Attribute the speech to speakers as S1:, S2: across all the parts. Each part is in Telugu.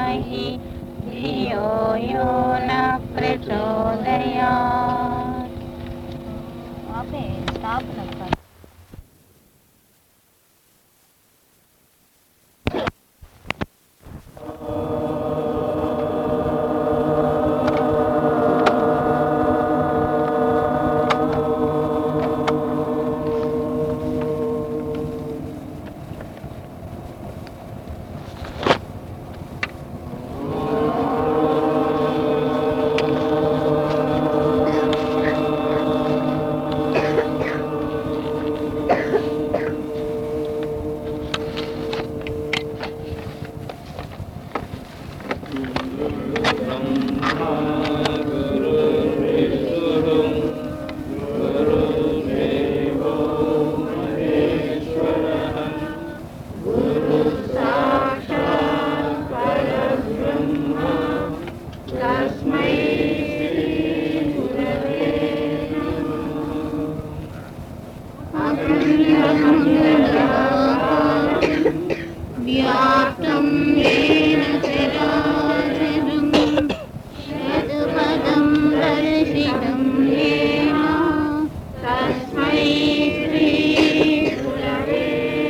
S1: धीमहि धियो यो न प्रचोदयात्
S2: ఆపే స్టాప్ నొక్కాలి
S1: व्याप्तं येन चराचरं यद्पदं दर्शितं येन तस्मै श्रीगुरवे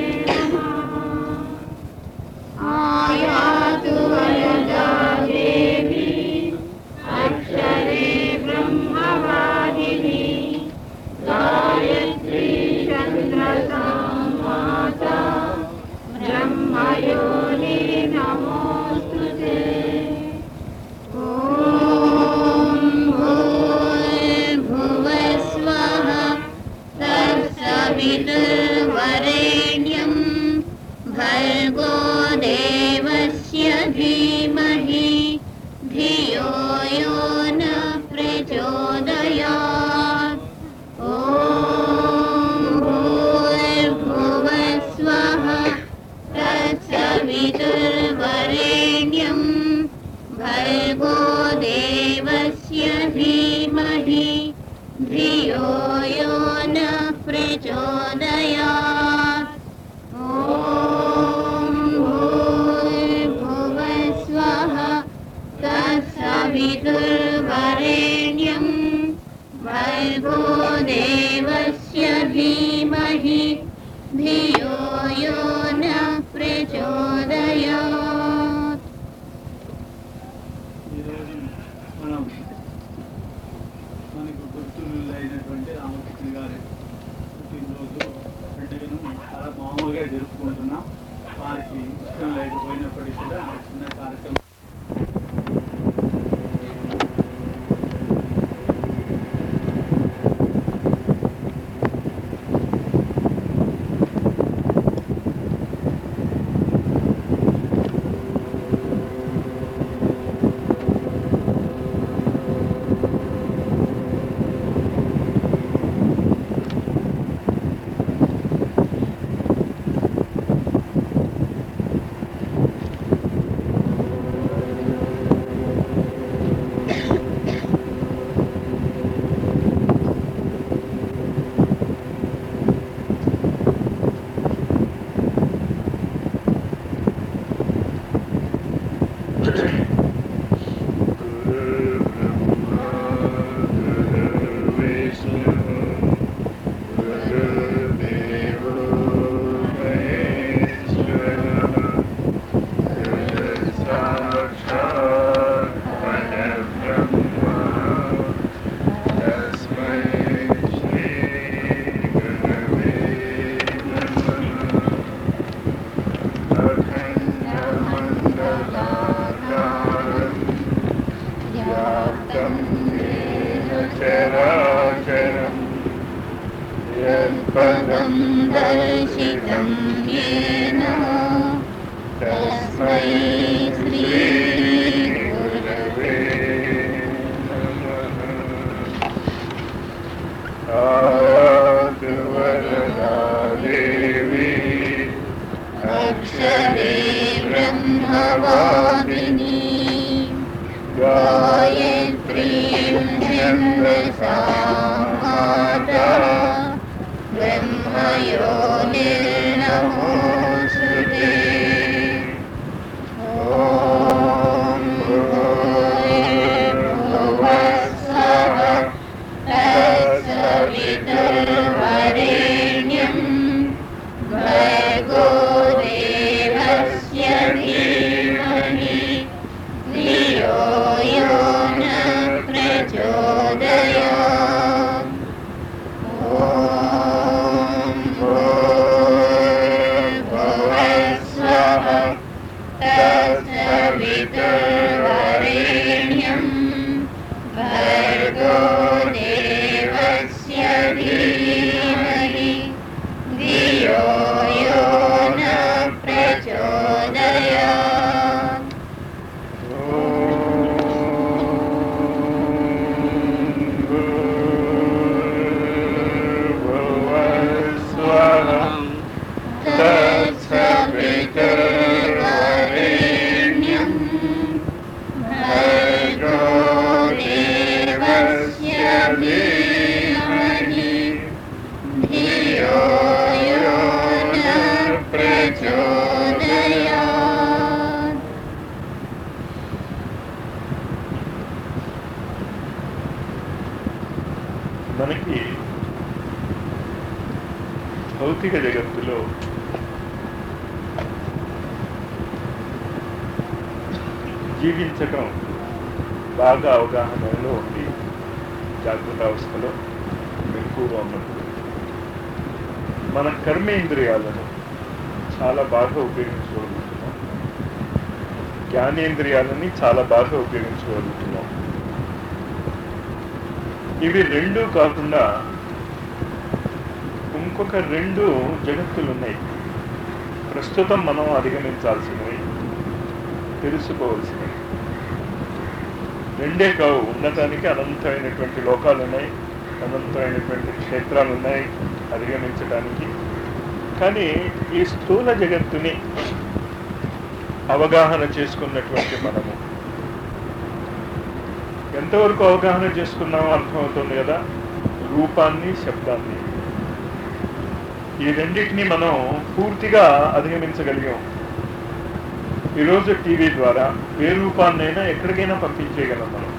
S1: नमः आयातु वरदा देवी अक्षरे ब्रह्मवादिनी गायत्री चन्द्रसा माता ब्रह्मयोनि नमोऽस्तु ते ॐ भूर्भुवस्वः तत्सवितुर्वरेण्यं भर्गो देवस्य धीमहि धियो यो न प्रचोदयात् ॐ भूर्भुवस्वः तत्सवितुर्वरेण्यं भर्गो देवस्य धीमहि धियो यो न प्रचोदयात् ॐ भूर्भुवस्वः तत्सवितुर्वरेण्यं भर्गो देवस्य धीमहि धियो यो न प्रचोदयात्
S3: ఈరోజు మనం మనకు గుర్తులు అయినటువంటి రామకృష్ణ గారి పుట్టినరోజు పండుగను చాలా మామూలుగా జరుపుకుంటున్నాం వారికి ఇష్టం లేకపోయినప్పటికీ కూడా ఆ చిన్న కార్యక్రమం
S1: यत्पदं दर्शितं येन तस्मै श्रीगुरवे
S4: आयातु वरदा देवी
S1: अक्षरे ब्रह्मवादिनी गायत्रीं छन्दसा माता ब्रह्मयोनिर्नमोऽस्तु ते ॐ सवितुर्वरेण्यम् भर्गो देवस्य धीमहि धियो यो न प्रचोदयात् ॐ भूर्भुवस्वः तत्सवितुर्वरेण्यम् भर्गो देवस्य धीमहि धियो यो न प्रचोदयात् तत्सवितुर्वरेण्यम् भर्गो देवस्य धीमहि धियो यो न प्रचोदयात्
S4: మనకి భౌతిక జగత్తులో జీవించటం బాగా అవగాహనలో ఉంది జాగ్రత్త అవస్థలో ఎక్కువగా ఉన్నప్పుడు మన కర్మేంద్రియాలను చాలా బాగా ఉపయోగించుకోగలుగుతున్నాం జ్ఞానేంద్రియాలని చాలా బాగా ఉపయోగించుకోగలుగుతున్నాం ఇవి రెండు కాకుండా ఇంకొక రెండు జగత్తులు ఉన్నాయి ప్రస్తుతం మనం అధిగమించాల్సినవి తెలుసుకోవాల్సినవి రెండే కావు ఉన్నతానికి అనంతమైనటువంటి లోకాలు ఉన్నాయి అనంతమైనటువంటి క్షేత్రాలు ఉన్నాయి అధిగమించడానికి కానీ ఈ స్థూల జగత్తుని అవగాహన చేసుకున్నటువంటి మనము ఎంతవరకు అవగాహన చేసుకున్నామో అర్థమవుతుంది కదా రూపాన్ని శబ్దాన్ని ఈ రెండింటిని మనం పూర్తిగా అధిగమించగలిగాం ఈరోజు టీవీ ద్వారా ఏ రూపాన్నైనా ఎక్కడికైనా పంపించేయగలం మనం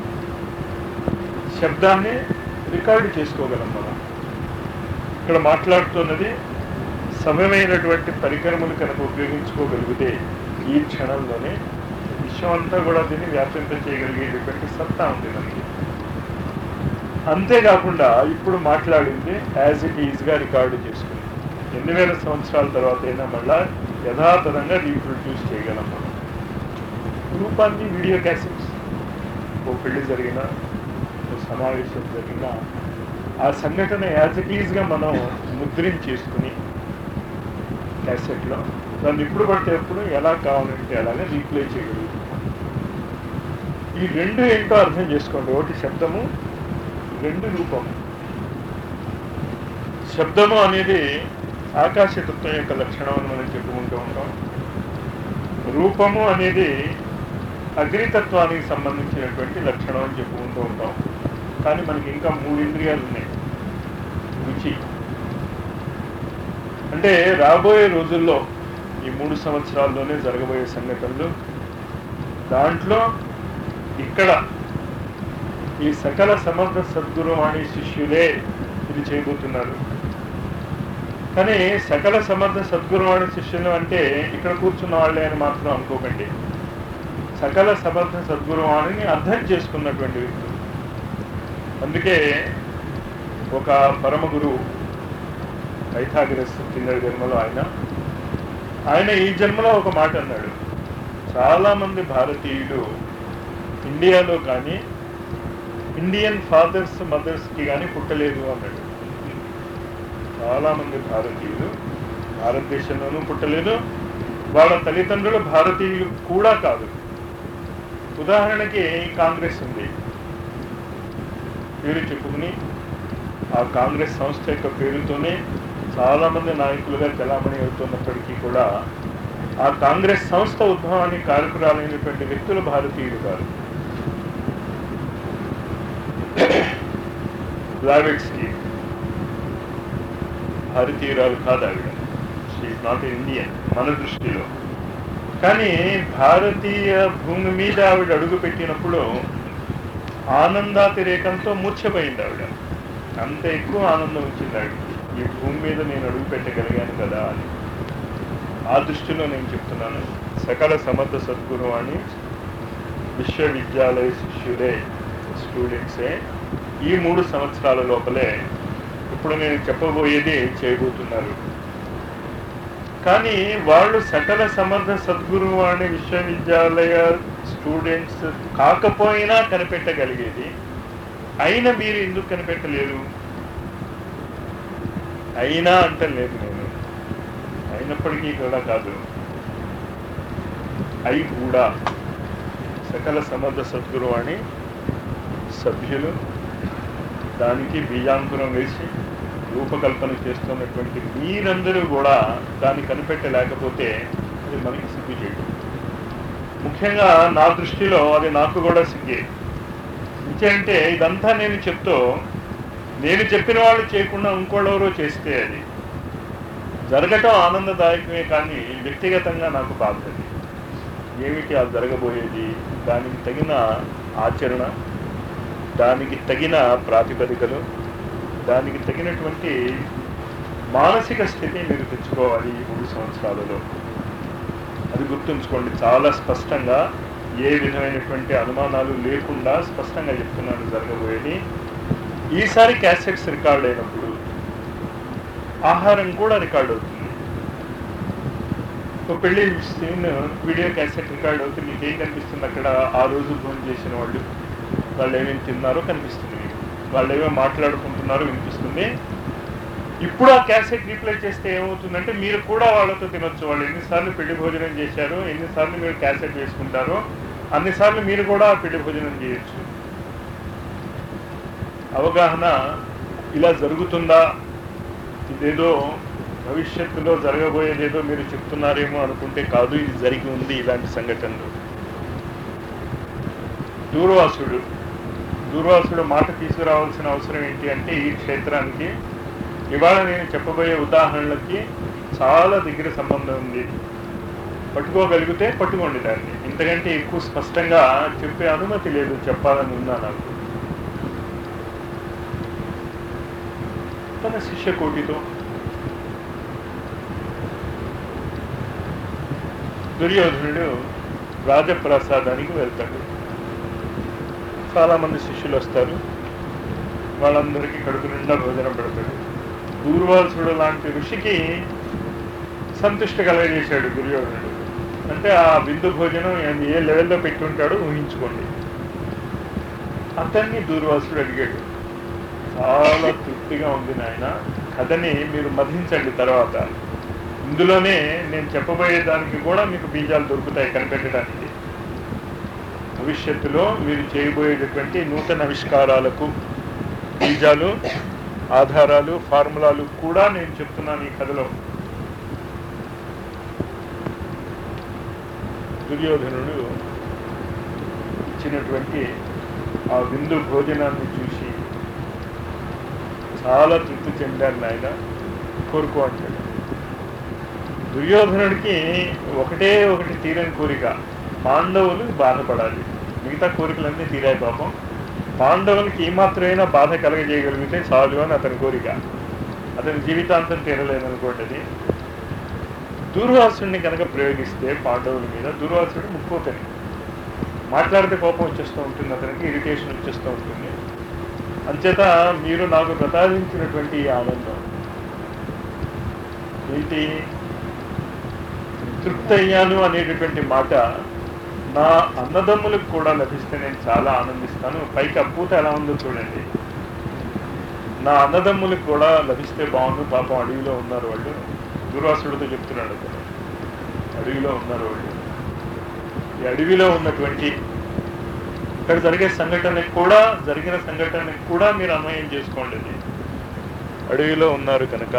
S4: శబ్దాన్ని రికార్డు చేసుకోగలం మనం ఇక్కడ మాట్లాడుతున్నది సమయమైనటువంటి పరికరములు కనుక ఉపయోగించుకోగలిగితే ఈ క్షణంలోనే విశ్వం అంతా కూడా దీన్ని వ్యాపింప చేయగలిగేటటువంటి సత్తా ఉంది మనకి అంతేకాకుండా ఇప్పుడు మాట్లాడింది యాజ్ ఇట్ ఈజ్గా రికార్డు చేసుకుంది ఎన్ని వేల సంవత్సరాల తర్వాత అయినా మళ్ళా యథాతథంగా రీప్రొడ్యూస్ చేయగలం మనం రూపాన్ని వీడియో క్యాసెట్స్ ఓ పెళ్లి జరిగిన ఓ సమావేశం జరిగిన ఆ సంఘటన యాజ్ ఇట్ ఈజ్గా మనం ముద్రించేసుకుని క్యాసెట్లో దాన్ని ఇప్పుడు పడితే ఎప్పుడు ఎలా కావాలంటే అలాగే రీప్లే చేయగలుగుతాం ఈ రెండు ఏంటో అర్థం చేసుకోండి ఒకటి శబ్దము రెండు రూపము శబ్దము అనేది ఆకాశతత్వం యొక్క లక్షణం అని మనం చెప్పుకుంటూ ఉంటాం రూపము అనేది అగ్నితత్వానికి సంబంధించినటువంటి లక్షణం అని చెప్పుకుంటూ ఉంటాం కానీ మనకి ఇంకా మూడు ఇంద్రియాలు ఉన్నాయి రుచి అంటే రాబోయే రోజుల్లో ఈ మూడు సంవత్సరాల్లోనే జరగబోయే సంఘటనలు దాంట్లో ఇక్కడ ఈ సకల సమర్థ సద్గురువాణి శిష్యులే ఇది చేయబోతున్నారు కానీ సకల సమర్థ సద్గురువాణి శిష్యులు అంటే ఇక్కడ కూర్చున్న వాళ్ళే అని మాత్రం అనుకోకండి సకల సమర్థ సద్గురువాణిని అర్థం చేసుకున్నటువంటి వ్యక్తులు అందుకే ఒక పరమ గురువు పైథాగరస్ కిందటి జన్మలో ఆయన ఆయన ఈ జన్మలో ఒక మాట అన్నాడు చాలామంది భారతీయులు ఇండియాలో కానీ ఇండియన్ ఫాదర్స్ మదర్స్కి కానీ పుట్టలేదు అన్నాడు చాలామంది భారతీయులు భారతదేశంలోనూ పుట్టలేదు వాళ్ళ తల్లిదండ్రులు భారతీయులు కూడా కాదు ఉదాహరణకి కాంగ్రెస్ ఉంది పేరు చెప్పుకుని ఆ కాంగ్రెస్ సంస్థ యొక్క పేరుతోనే చాలామంది నాయకులుగా చలామణి అవుతున్నప్పటికీ కూడా ఆ కాంగ్రెస్ సంస్థ ఉద్భవానికి కారకురాలైనటువంటి వ్యక్తులు భారతీయులు కాదు బ్లావెట్స్కి భారతీయురాలు కాదు ఆవిడ షీఈ్ నాట్ ఇండియన్ మన దృష్టిలో కానీ భారతీయ భూమి మీద ఆవిడ అడుగు పెట్టినప్పుడు ఆనందాతిరేకంతో మూర్ఛపోయింది ఆవిడ అంత ఎక్కువ ఆనందం వచ్చింది ఆవిడకి ఈ భూమి మీద నేను అడుగు పెట్టగలిగాను కదా అని ఆ దృష్టిలో నేను చెప్తున్నాను సకల సమర్థ సద్గురు అని విశ్వవిద్యాలయ శిష్యులే స్టూడెంట్సే ఈ మూడు సంవత్సరాల లోపలే ఇప్పుడు నేను చెప్పబోయేది చేయబోతున్నారు కానీ వాళ్ళు సకల సమర్థ సద్గురు అనే విశ్వవిద్యాలయ స్టూడెంట్స్ కాకపోయినా కనిపెట్టగలిగేది అయినా మీరు ఎందుకు కనిపెట్టలేరు అయినా అంటే లేదు నేను అయినప్పటికీ కూడా కాదు అయి కూడా సకల సమర్థ సద్గురు అని సభ్యులు దానికి బీజాంకురం వేసి రూపకల్పన చేస్తున్నటువంటి మీరందరూ కూడా దాన్ని కనిపెట్టలేకపోతే అది మనకి సిగ్గు చేయడం ముఖ్యంగా నా దృష్టిలో అది నాకు కూడా సిగ్గే అంటే ఇదంతా నేను చెప్తూ నేను చెప్పిన వాళ్ళు చేయకుండా ఇంకోళ్ళెవరో చేస్తే అది జరగటం ఆనందదాయకమే కానీ వ్యక్తిగతంగా నాకు బాధ అది. ఏమిటి ఆ జరగబోయేది దానికి తగిన ఆచరణ దానికి తగిన ప్రాతిపదికలు దానికి తగినటువంటి మానసిక స్థితి మీరు తెచ్చుకోవాలి ఈ మూడు సంవత్సరాలలో అది గుర్తుంచుకోండి చాలా స్పష్టంగా ఏ విధమైనటువంటి అనుమానాలు లేకుండా స్పష్టంగా చెప్తున్నాను జరగబోయేది ఈసారి క్యాసెట్స్ రికార్డ్ అయినప్పుడు ఆహారం కూడా రికార్డ్ అవుతుంది ఒక పెళ్లి సీన్ వీడియో క్యాసెట్ రికార్డ్ అవుతుంది మీకు ఏం కనిపిస్తుంది అక్కడ ఆ రోజు ఫోన్ చేసిన వాళ్ళు వాళ్ళు ఏమేమి తిన్నారో కనిపిస్తుంది మీకు. వాళ్ళు ఏమేమి మాట్లాడుకుంటున్నారో వినిపిస్తుంది ఇప్పుడు ఆ క్యాసెట్ రీప్లే చేస్తే ఏమవుతుందంటే మీరు కూడా వాళ్ళతో తినొచ్చు వాళ్ళు ఎన్నిసార్లు పెళ్లి భోజనం చేశారు ఎన్నిసార్లు మీరు క్యాసెట్ వేసుకుంటారో అన్నిసార్లు మీరు కూడా ఆ పెళ్లి భోజనం చేయొచ్చు అవగాహన ఇలా జరుగుతుందా ఇదేదో భవిష్యత్తులో జరగబోయేదేదో మీరు చెప్తున్నారేమో అనుకుంటే కాదు ఇది జరిగి ఉంది ఇలాంటి సంఘటనలు దూర్వాసుడు దూర్వాసుడు మాట తీసుకురావాల్సిన అవసరం ఏంటి అంటే ఈ క్షేత్రానికి ఇవాళ నేను చెప్పబోయే ఉదాహరణలకి చాలా దగ్గర సంబంధం ఉంది పట్టుకోగలిగితే పట్టుకోండి దాన్ని ఇంతకంటే ఎక్కువ స్పష్టంగా చెప్పే అనుమతి లేదు చెప్పాలని ఉందా నాకు తన శిష్య కోటితో దుర్యోధనుడు రాజప్రసాదానికి వెళ్తాడు చాలా మంది శిష్యులు వస్తారు వాళ్ళందరికీ కడుపు నిండా భోజనం పెడతాడు దూర్వాసుడు లాంటి ఋషికి సంతుష్టి కలగజేశాడు దుర్యోధనుడు అంటే ఆ విందు భోజనం ఆయన ఏ లెవెల్లో పెట్టుంటాడో ఊహించుకోండి అతన్ని దూర్వాసుడు అడిగాడు చాలా తృప్తిగా ఉంది నాయన కథని మీరు మధించండి తర్వాత ఇందులోనే నేను చెప్పబోయే దానికి కూడా మీకు బీజాలు దొరుకుతాయి కనిపెట్టడానికి భవిష్యత్తులో మీరు చేయబోయేటటువంటి నూతన ఆవిష్కారాలకు బీజాలు ఆధారాలు ఫార్ములాలు కూడా నేను చెప్తున్నాను ఈ కథలో దుర్యోధనుడు ఇచ్చినటువంటి ఆ విందు భోజనాన్ని చూసి చాలా తృప్తి చెందాడు నాయన కోరుకో అంటాడు దుర్యోధనుడికి ఒకటే ఒకటి తీరని కోరిక పాండవులు బాధపడాలి మిగతా కోరికలన్నీ తీరాయి పాపం పాండవులకి ఏమాత్రమైనా బాధ కలగజేయగలిగితే చాలు అని అతని కోరిక అతని జీవితాంతం తీరలేదనుకోండి అది దూర్వాసుడిని కనుక ప్రయోగిస్తే పాండవుల మీద దూర్వాసుడు ముక్కోతని మాట్లాడితే కోపం వచ్చేస్తూ ఉంటుంది అతనికి ఇరిటేషన్ వచ్చేస్తూ ఉంటుంది అంచేత మీరు నాకు ప్రసాదించినటువంటి ఈ ఆనందం ఏంటి తృప్తి అయ్యాను అనేటటువంటి మాట నా అన్నదమ్ములకు కూడా లభిస్తే నేను చాలా ఆనందిస్తాను పైకి అప్పూత ఎలా ఉందో చూడండి నా అన్నదమ్ములకు కూడా లభిస్తే బాగుండు పాపం అడవిలో ఉన్నారు వాళ్ళు దుర్వాసుడితో చెప్తున్నాడు అతను అడవిలో ఉన్నారు వాళ్ళు ఈ అడవిలో ఉన్నటువంటి ఇక్కడ జరిగే సంఘటనకి కూడా జరిగిన సంఘటనకి కూడా మీరు అన్వయం చేసుకోండి అది. అడవిలో ఉన్నారు కనుక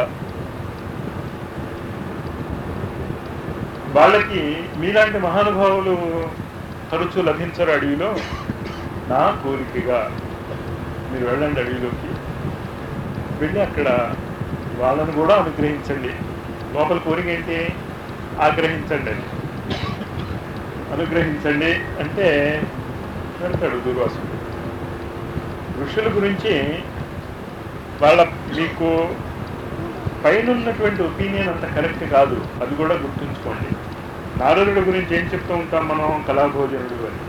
S4: వాళ్ళకి మీలాంటి మహానుభావులు తరచూ లభించరు అడవిలో నా కోరికగా మీరు వెళ్ళండి అడవిలోకి వెళ్ళి అక్కడ వాళ్ళను కూడా అనుగ్రహించండి లోపల కోరిక ఏంటి ఆగ్రహించండి అని అనుగ్రహించండి అంటే వెళ్తాడు దుర్వాసుడు ఋషుల గురించి వాళ్ళ మీకు పైన ఉన్నటువంటి ఒపీనియన్ అంత కరెక్ట్ కాదు అది కూడా గుర్తుంచుకోండి నారదుడి గురించి ఏం చెప్తూ ఉంటాం మనం కళాభోజనుడు అని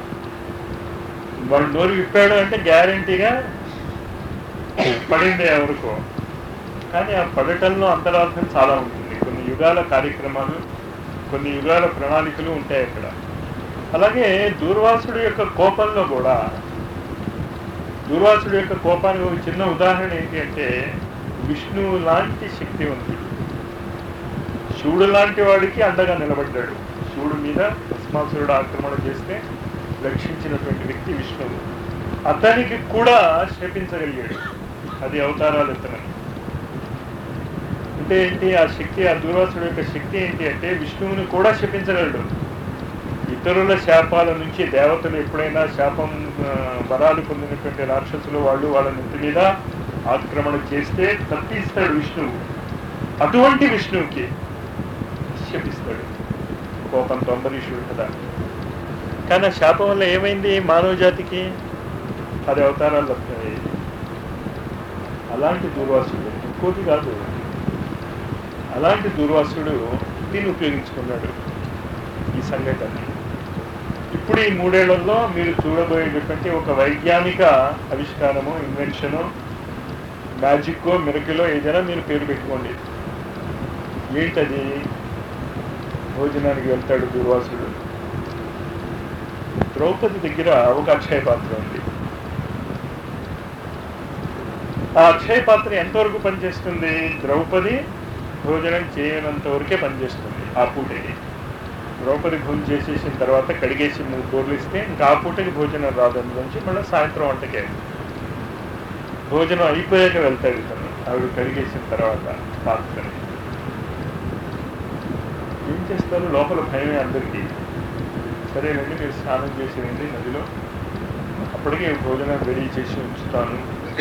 S4: వాడు నోరు విప్పాడు అంటే గ్యారంటీగా పడింది ఎవరికో కానీ ఆ పడటంలో అంతరార్థం చాలా ఉంటుంది కొన్ని యుగాల కార్యక్రమాలు కొన్ని యుగాల ప్రణాళికలు ఉంటాయి అక్కడ అలాగే దూర్వాసుడి యొక్క కోపంలో కూడా దూర్వాసుడి యొక్క కోపానికి ఒక చిన్న ఉదాహరణ ఏంటి అంటే విష్ణువు లాంటి శక్తివంతుడు శివుడు లాంటి వాడికి అండగా నిలబడ్డాడు శివుడు మీద భస్మాసురుడు ఆక్రమణ చేస్తే రక్షించినటువంటి వ్యక్తి విష్ణువు అతనికి కూడా శపించగలిగాడు అది అవతారాలు ఎత్తనని అంటే ఏంటి ఆ శక్తి ఆ దూర్వాసుడు యొక్క శక్తి ఏంటి అంటే విష్ణువుని కూడా శపించగలడు ఇతరుల శాపాల నుంచి దేవతలు ఎప్పుడైనా శాపం ఆ, వరాలు పొందినటువంటి రాక్షసులు వాళ్ళు వాళ్ళ నెత్తి మీద ఆక్రమణ చేస్తే తప్పిస్తాడు విష్ణువు అటువంటి విష్ణువుకి శపిస్తాడు కోపంతో అంబరీషుడు కదా కానీ ఆ శాపం వల్ల ఏమైంది మానవ జాతికి పది అవతారాలు వస్తాయి అలాంటి దూర్వాసుడు ఇంకోటి కాదు అలాంటి దూర్వాసుడు దీన్ని ఉపయోగించుకున్నాడు ఈ సంఘటన ఇప్పుడు ఈ మూడేళ్లలో మీరు చూడబోయేటటువంటి ఒక వైజ్ఞానిక ఆవిష్కారము ఇన్వెన్షను మ్యాజిక్కో మిరకిలో ఏదైనా మీరు పేరు పెట్టుకోండి ఏంటది భోజనానికి వెళ్తాడు దూర్వాసుడు ద్రౌపది దగ్గర ఒక అక్షయ పాత్ర ఉంది ఆ అక్షయ పాత్ర ఎంతవరకు పనిచేస్తుంది ద్రౌపది భోజనం చేయనంత వరకే పనిచేస్తుంది ఆ పూటకి ద్రౌపది భోజనం చేసేసిన తర్వాత కడిగేసి మూడు బోర్లు ఇస్తే ఇంకా ఆ పూటకి భోజనం రాదు అందులోంచి మళ్ళీ సాయంత్రం వంటకే భోజనం అయిపోయాక వెళ్తాడు ఇతను ఆవిడ కడిగేసిన తర్వాత పాత్రని ఏం చేస్తారు లోపల భయమే అందరికీ సరేనండి మీరు స్నానం చేసి రండి నదిలో అప్పటికే భోజనం రెడీ చేసి ఉంచుతాను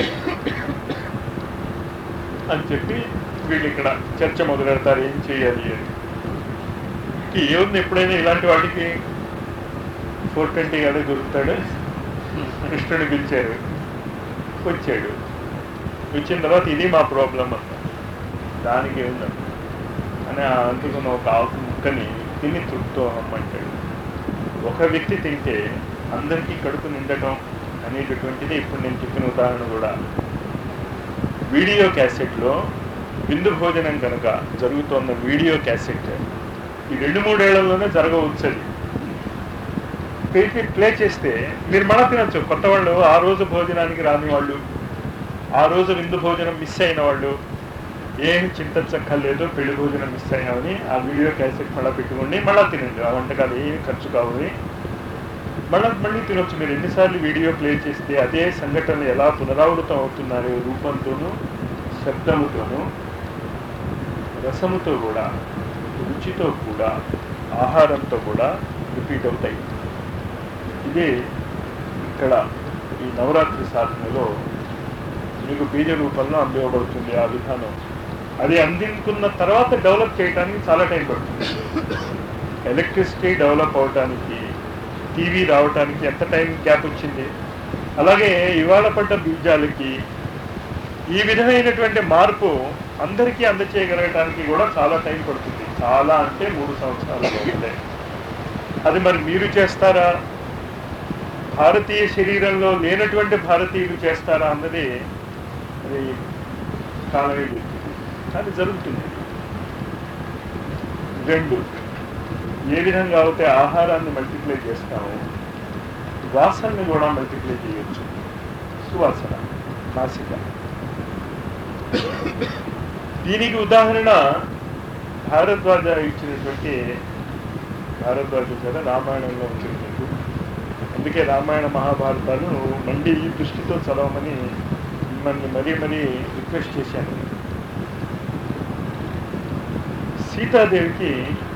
S4: అని చెప్పి వీళ్ళు ఇక్కడ చర్చ మొదలెడతారు ఏం చేయాలి అని ఈ ఏముంది ఎప్పుడైనా ఇలాంటి వాటికి ఫోర్ ట్వంటీ గాడే దొరుకుతాడు కృష్ణుడు పిలిచారు వచ్చాడు వచ్చిన తర్వాత ఇది మా ప్రాబ్లం అన్న దానికి ఏముందన్న అని ఆ అందుకున్న ఒక ఆకు ముక్కని తిని తృప్తో అమ్మంటాడు ఒక వ్యక్తి తింటే అందరికీ కడుపు నిండటం అనేటటువంటిది ఇప్పుడు నేను చెప్పిన ఉదాహరణ కూడా వీడియో క్యాసెట్లో విందు భోజనం కనుక జరుగుతున్న వీడియో క్యాసెట్ ఈ రెండు మూడేళ్లలోనే జరగవచ్చు అది పెట్టి ప్లే చేస్తే మీరు మన తినొచ్చు కొత్త వాళ్ళు ఆ రోజు భోజనానికి రాని వాళ్ళు ఆ రోజు విందు భోజనం మిస్ అయిన వాళ్ళు ఏం చింతించక్కర్లేదు పెళ్లి భోజనం మిస్ అయినామని ఆ వీడియో క్యాసెట్ మళ్ళీ పెట్టుకోండి మళ్ళీ తినండి ఆ వంటకాలు ఏమి ఖర్చు కావాలి మళ్ళీ మళ్ళీ తినొచ్చు మీరు ఎన్నిసార్లు వీడియో ప్లే చేస్తే అదే సంఘటనలు ఎలా పునరావృతం అవుతున్నారు రూపంతోనూ శబ్దముతోనూ రసముతో కూడా రుచితో కూడా ఆహారంతో కూడా రిపీట్ అవుతాయి ఇదే ఇక్కడ ఈ నవరాత్రి సాధనలో మీకు బీజ రూపంలో అందివ్వబడుతుంది ఆ విధానం అది అందించుకున్న తర్వాత డెవలప్ చేయడానికి చాలా టైం పడుతుంది ఎలక్ట్రిసిటీ డెవలప్ అవడానికి టీవీ రావడానికి ఎంత టైం గ్యాప్ వచ్చింది అలాగే ఇవాళ పడ్డ బీజాలకి ఈ విధమైనటువంటి మార్పు అందరికీ అందచేయగలగటానికి కూడా చాలా టైం పడుతుంది చాలా అంటే మూడు సంవత్సరాలు అవుతాయి అది మరి మీరు చేస్తారా భారతీయ శరీరంలో లేనటువంటి భారతీయులు చేస్తారా అన్నది అది కాలమే చెప్తుంది కానీ జరుగుతుంది రెండు ఏ విధంగా అయితే ఆహారాన్ని మల్టిప్లై చేస్తామో వాసనని కూడా మల్టిప్లై చేయొచ్చు సువాసన నాసిక దీనికి ఉదాహరణ భారద్వాజ ఇచ్చినటువంటి భారద్వాజ కదా రామాయణంలో ఉంటుంది మీకు అందుకే రామాయణ మహాభారతాలు మళ్ళీ ఈ దృష్టితో చదవమని మిమ్మల్ని మరీ మరీ రిక్వెస్ట్ చేశాను సీతాదేవికి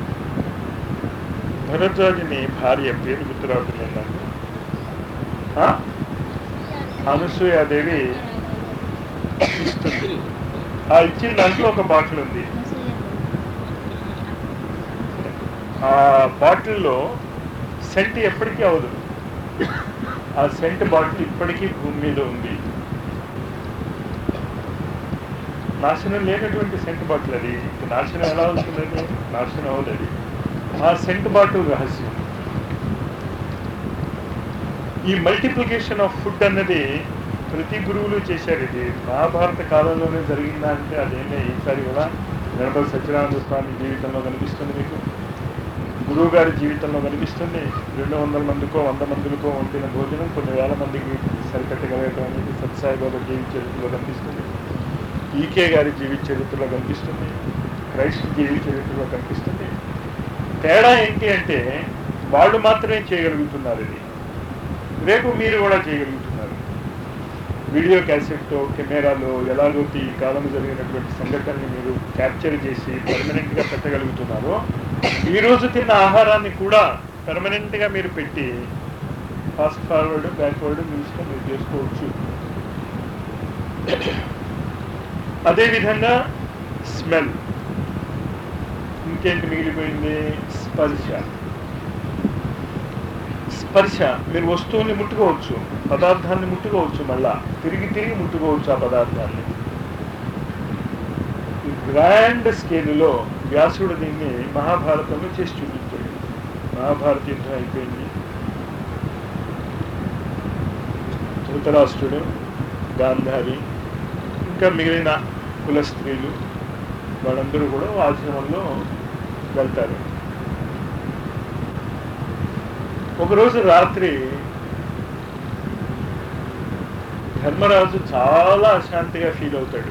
S4: భరద్వాజుని భార్య పేరు గుర్తురావట్లేదు నాకు ఆ? అనసూయాదేవి ఇస్తుంది ఆ ఇచ్చిన దాంట్లో ఒక బాటిల్ ఉంది ఆ బాటిల్లో సెంట్ ఎప్పటికీ అవదు ఆ సెంట్ బాటిల్ ఇప్పటికీ భూమి మీద ఉంది నాశనం లేనటువంటి సెంట్ బాటిల్ అది నాశనం ఎలా అవుతుందండి నాశనం అవ్వలేదు ఆ సెంట్ బాటిల్ రహస్యం ఈ మల్టిప్లికేషన్ ఆఫ్ ఫుడ్ అన్నది ప్రతి గురువులు చేశారు ఇది మహాభారత కాలంలోనే జరిగిందా అంటే అదేమే ఈసారి కూడా గణపతి సత్యనారాయణ స్వామి జీవితంలో కనిపిస్తుంది మీకు గురువు గారి జీవితంలో కనిపిస్తుంది రెండు వందల మందికో వంద మందికో వండిన భోజనం కొన్ని వేల మందికి సరిపెట్టగలగటం అనేది సత్సాయిబాబా జీవిత చరిత్రలో కనిపిస్తుంది ఈకే గారి జీవిత చరిత్రలో కనిపిస్తుంది క్రైస్ట్ జీవిత చరిత్రలో కనిపిస్తుంది తేడా ఏంటి అంటే వాళ్ళు మాత్రమే చేయగలుగుతున్నారు ఇది రేపు మీరు కూడా చేయగలుగుతున్నారు వీడియో క్యాసెట్తో కెమెరాలో ఎలాగోటి ఈ కాలం జరిగినటువంటి సంఘటనని మీరు క్యాప్చర్ చేసి పర్మనెంట్గా పెట్టగలుగుతున్నారో ఈ రోజు తిన్న ఆహారాన్ని కూడా పర్మనెంట్గా మీరు పెట్టి ఫాస్ట్ ఫార్వర్డ్ బ్యాక్వర్డ్ మీ ఇష్టం మీరు చేసుకోవచ్చు అదేవిధంగా స్మెల్ ఇంకేంటి మిగిలిపోయింది స్పర్శ స్పర్శ మీరు వస్తువుని ముట్టుకోవచ్చు పదార్థాన్ని ముట్టుకోవచ్చు మళ్ళా తిరిగి తిరిగి ముట్టుకోవచ్చు ఆ పదార్థాన్ని ఈ గ్రాండ్ స్కేలులో వ్యాసుడు దీన్ని మహాభారతంలో చేసి చూపించాడు మహాభారత యుద్ధం అయిపోయింది ధృతరాష్ట్రుడు గాంధారి ఇంకా మిగిలిన కుల స్త్రీలు వాళ్ళందరూ కూడా ఆశ్రమంలో వెళ్తారు ఒకరోజు రాత్రి ధర్మరాజు చాలా అశాంతిగా ఫీల్ అవుతాడు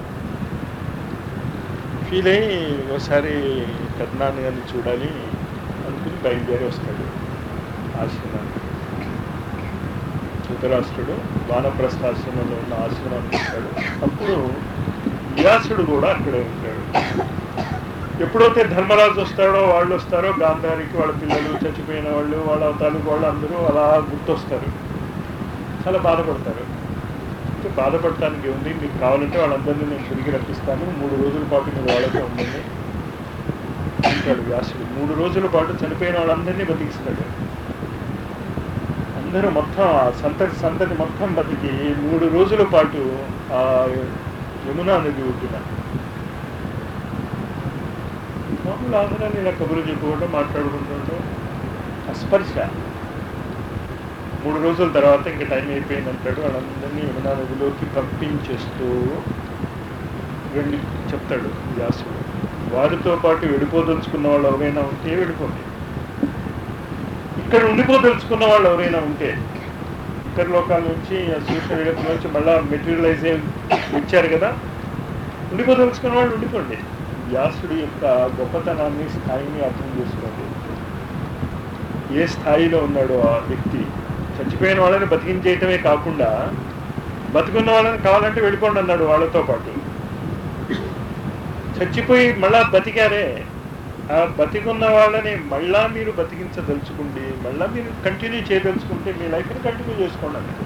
S4: ఫీల్ అయ్యి ఒకసారి పెద్దనాన్న గారిని చూడాలి అనుకుని బయలుదేరి వస్తాడు ఆశ్రమానికి ధృతరాష్ట్రుడు వానప్రస్థాశ్రమంలో ఉన్న ఆశ్రమానికి వస్తాడు అప్పుడు వ్యాసుడు కూడా అక్కడే ఉంటాడు ఎప్పుడైతే ధర్మరాజు వస్తాడో వాళ్ళు వస్తారో గాంధారికి వాళ్ళ పిల్లలు చచ్చిపోయిన వాళ్ళు వాళ్ళ తాలూకు వాళ్ళు అందరూ అలా గుర్తొస్తారు చాలా బాధపడతారు అయితే బాధపడటానికి ఉంది మీకు కావాలంటే వాళ్ళందరినీ నేను తిరిగి రప్పిస్తాను మూడు రోజుల పాటు మీరు వాళ్ళతో ఉండండి అంటాడు వ్యాసుడు మూడు రోజుల పాటు చనిపోయిన వాళ్ళందరినీ బతికిస్తాడు అందరూ మొత్తం ఆ సంతతి సంతతి మొత్తం బతికి మూడు రోజుల పాటు ఆ యమునా నది ఒడ్డున మామూలు ఆంధ్రాన్ని ఇలా కబుర్లు చెప్పుకోవడం మాట్లాడుకుంటుంటాం ఆ స్పర్శ మూడు రోజుల తర్వాత ఇంకా టైం అయిపోయింది అంటాడు వాళ్ళందరినీ యమునా నదిలోకి పంపించేస్తూ వెళ్ళి చెప్తాడు వ్యాసుడు వారితో పాటు వెళ్ళిపోదలుచుకున్న వాళ్ళు ఎవరైనా ఉంటే వెళ్ళిపోండి ఇక్కడ ఉండిపోదలుచుకున్న వాళ్ళు ఎవరైనా ఉంటే ఇతర లోకాల నుంచి ఆ సూక్ష్మ జగత్తు నుంచి మళ్ళా మెటీరియలైజ్ ఇచ్చారు కదా ఉండిపోదలుచుకున్న వాళ్ళు ఉండిపోండి వ్యాసుడి యొక్క గొప్పతనాన్ని స్థాయిని అర్థం చేసుకోండి ఏ స్థాయిలో ఉన్నాడో ఆ వ్యక్తి చచ్చిపోయిన వాళ్ళని బతికించేయటమే కాకుండా బతుకున్న వాళ్ళని కావాలంటే వెళ్ళిపోండి అన్నాడు వాళ్ళతో పాటు చచ్చిపోయి మళ్ళా బతికారే ఆ బతికున్న వాళ్ళని మళ్ళా మీరు బతికించదలుచుకుండి మళ్ళా మీరు కంటిన్యూ చేయదలుచుకుంటే మీ లైఫ్ని కంటిన్యూ చేసుకోండి అన్నాడు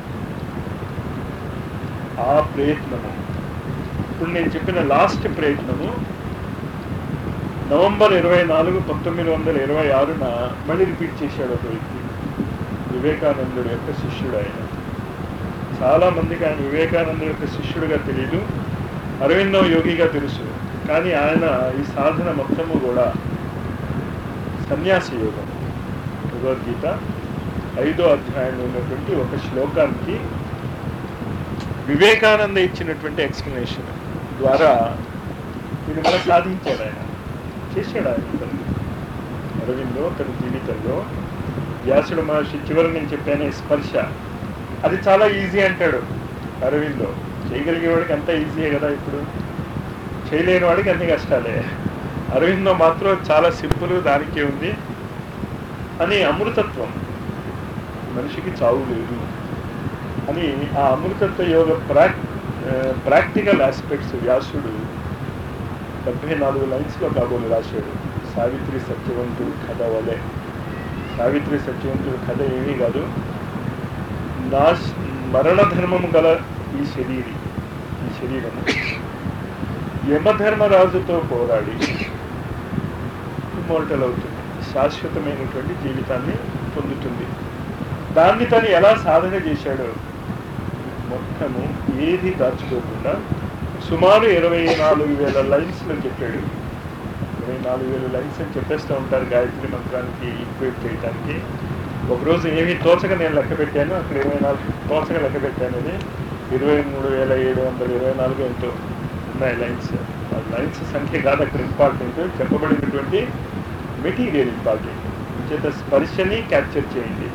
S4: ఆ ప్రయత్నము ఇప్పుడు నేను చెప్పిన లాస్ట్ ప్రయత్నము నవంబర్ ఇరవై నాలుగు పంతొమ్మిది వందల ఇరవై ఆరున మళ్ళీ రిపీట్ చేశాడు ఒక వ్యక్తి వివేకానందుడు యొక్క శిష్యుడు ఆయన చాలా మందికి ఆయన వివేకానందుడు యొక్క శిష్యుడుగా తెలియదు అరవిందో యోగిగా తెలుసు కానీ ఆయన ఈ సాధన మొత్తము కూడా సన్యాసి యోగం భగవద్గీత ఐదో అధ్యాయంలో ఉన్నటువంటి ఒక శ్లోకానికి వివేకానంద ఇచ్చినటువంటి ఎక్స్ప్లెనేషన్ ద్వారా ఇది మనం సాధించాడు ఆయన చేశాడు ఆయన పని. అరవిందో తన జీవితంలో వ్యాసుడు మహర్షి చివరి నేను చెప్పాను స్పర్శ అది చాలా ఈజీ అంటాడు అరవిందో చేయగలిగే వాడికి అంత ఈజీయే కదా ఇప్పుడు చేయలేని వాడికి అన్ని కష్టాలే అరవిందో మాత్రం చాలా సింపుల్ దానికే ఉంది అని అమృతత్వం మనిషికి చావు లేదు అని ఆ అమృతత్వ యోగ ప్రాక్ ప్రాక్టికల్ ఆస్పెక్ట్స్ వ్యాసుడు డెబ్బై నాలుగు లైన్స్లో కాబోలు రాశాడు సావిత్రి సత్యవంతుడు కథ వలె సావిత్రి సత్యవంతుడు కథ ఏమీ కాదు నా మరణ ధర్మము గల ఈ శరీరి ఈ శరీరము యమధర్మరాజుతో పోరాడి ఇమ్మోర్టల్ అవుతుంది శాశ్వతమైనటువంటి జీవితాన్ని పొందుతుంది దాన్ని తను ఎలా సాధన చేశాడో మొత్తము ఏది దాచుకోకుండా సుమారు ఇరవై నాలుగు వేల లైన్స్లో చెప్పాడు ఇరవై నాలుగు వేల లైన్స్ అని చెప్పేస్తూ ఉంటారు గాయత్రి మంత్రానికి ఈక్వేట్ చేయడానికి ఒకరోజు ఏమీ తోచక నేను లెక్క పెట్టాను అక్కడ ఇరవై నాలుగు తోచక లెక్క పెట్టాను అది ఇరవై మూడు వేల ఏడు వందల ఇరవై నాలుగు ఎంతో ఉన్నాయి లైన్స్ ఆ లైన్స్ సంఖ్య కాదు అక్కడ ఇంపార్టెంట్ చెప్పబడినటువంటి మెటీరియల్ ఇంపార్టెంట్ చేత స్పర్శని క్యాప్చర్ చేయండి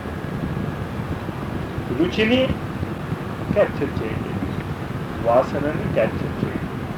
S4: రుచిని క్యాప్చర్ చేయండి వాసనని క్యాప్చర్ చేయండి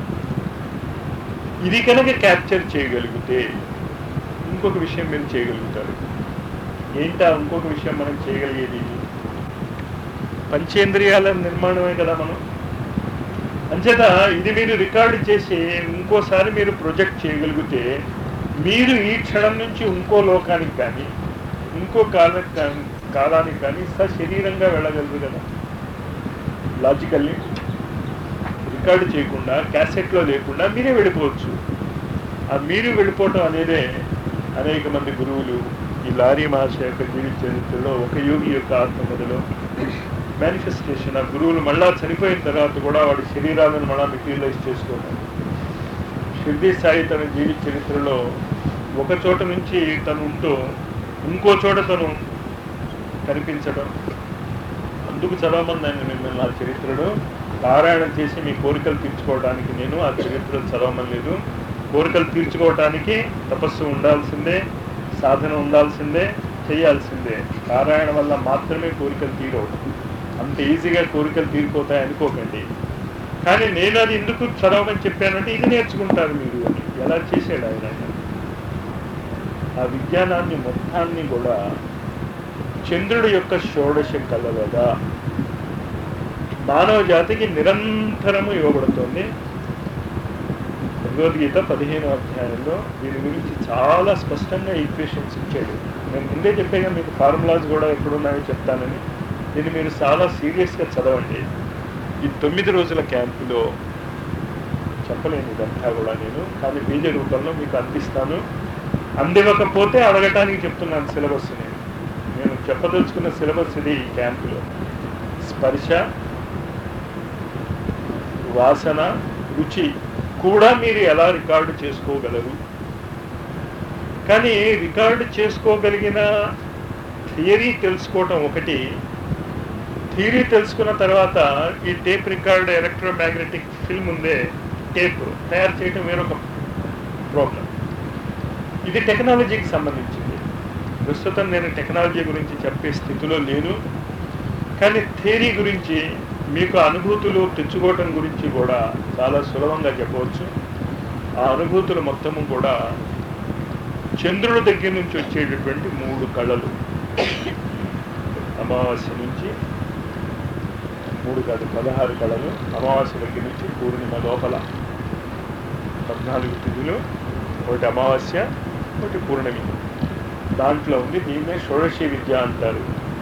S4: ఇది కనుక క్యాప్చర్ చేయగలిగితే ఇంకొక విషయం మీరు చేయగలుగుతారు ఏంటా ఇంకొక విషయం మనం చేయగలిగేది పంచేంద్రియాల నిర్మాణమే కదా మనం అంచేత ఇది మీరు రికార్డు చేసి ఇంకోసారి మీరు ప్రొజెక్ట్ చేయగలిగితే మీరు ఈ క్షణం నుంచి ఇంకో లోకానికి కానీ ఇంకో కాల కాలానికి కానీ సశరీరంగా వెళ్ళగలరు కదా లాజికల్లీ రికార్డు చేయకుండా క్యాసెట్లో లేకుండా మీరే వెళ్ళిపోవచ్చు ఆ మీరు వెళ్ళిపోవటం అనేదే అనేక మంది గురువులు ఈ లారీ మహర్షి యొక్క జీవిత చరిత్రలో ఒక యోగి యొక్క ఆత్మకథలో మేనిఫెస్టేషన్ ఆ గురువులు మళ్ళా చనిపోయిన తర్వాత కూడా వాడి శరీరాలను మళ్ళా మెటీరియలైజ్ చేసుకున్నారు షిర్దీ సాయి తన జీవిత చరిత్రలో ఒక చోట నుంచి తను ఉంటూ ఇంకో చోట తను కనిపించడం అందుకు చదవమని ఆయన మిమ్మల్ని ఆ చరిత్రలో పారాయణం చేసి మీ కోరికలు తీర్చుకోవడానికి నేను ఆ చరిత్రలు చదవమని లేదు కోరికలు తీర్చుకోవటానికి తపస్సు ఉండాల్సిందే సాధన ఉండాల్సిందే చేయాల్సిందే పారాయణ వల్ల మాత్రమే కోరికలు తీరవు అంత ఈజీగా కోరికలు తీరిపోతాయి అనుకోకండి కానీ నేను అది ఎందుకు చదవమని చెప్పానంటే ఇది నేర్చుకుంటారు మీరు అని ఎలా చేసాడు ఆయన ఆ విజ్ఞానాన్ని మొత్తాన్ని కూడా చంద్రుడి యొక్క షోడశ కలవగా మానవ జాతికి నిరంతరము ఇవ్వబడుతుంది భగవద్గీత పదిహేను అధ్యాయంలో దీని గురించి చాలా స్పష్టంగా ఈక్వేషన్స్ ఇచ్చాడు నేను ముందే చెప్పాగా మీకు ఫార్ములాస్ కూడా ఎక్కడున్నాయో చెప్తానని దీన్ని మీరు చాలా సీరియస్గా చదవండి ఈ తొమ్మిది రోజుల క్యాంపులో చెప్పలేను ఇదంతా కూడా నేను కానీ బీజ రూపంలో మీకు అందిస్తాను అందివ్వకపోతే అడగటానికి చెప్తున్నాను సిలబస్ నేను నేను చెప్పదలుచుకున్న సిలబస్ ఇది ఈ క్యాంపులో స్పర్శ వాసన రుచి కూడా మీరు ఎలా రికార్డు చేసుకోగలరు కానీ రికార్డు చేసుకోగలిగిన థియరీ తెలుసుకోవటం ఒకటి థియరీ తెలుసుకున్న తర్వాత ఈ టేప్ రికార్డ్ ఎలక్ట్రోమాగ్నెటిక్ ఫిల్మ్ ఉందే టేప్ తయారు చేయడం వేరొక ప్రాబ్లం ఇది టెక్నాలజీకి సంబంధించింది ప్రస్తుతం నేను టెక్నాలజీ గురించి చెప్పే స్థితిలో లేను కానీ థియరీ గురించి మీకు అనుభూతులు తెచ్చుకోవటం గురించి కూడా చాలా సులభంగా చెప్పవచ్చు ఆ అనుభూతులు మొత్తము కూడా చంద్రుడి దగ్గర నుంచి వచ్చేటటువంటి మూడు కళలు అమావాస్య నుంచి మూడు కాదు పదహారు కళలు అమావాస్య దగ్గర నుంచి పూర్ణిమ లోపల పద్నాలుగు తిథులు ఒకటి అమావాస్య ఒకటి పూర్ణమి దాంట్లో ఉంది దీన్నే షోడశి విద్య అంటారు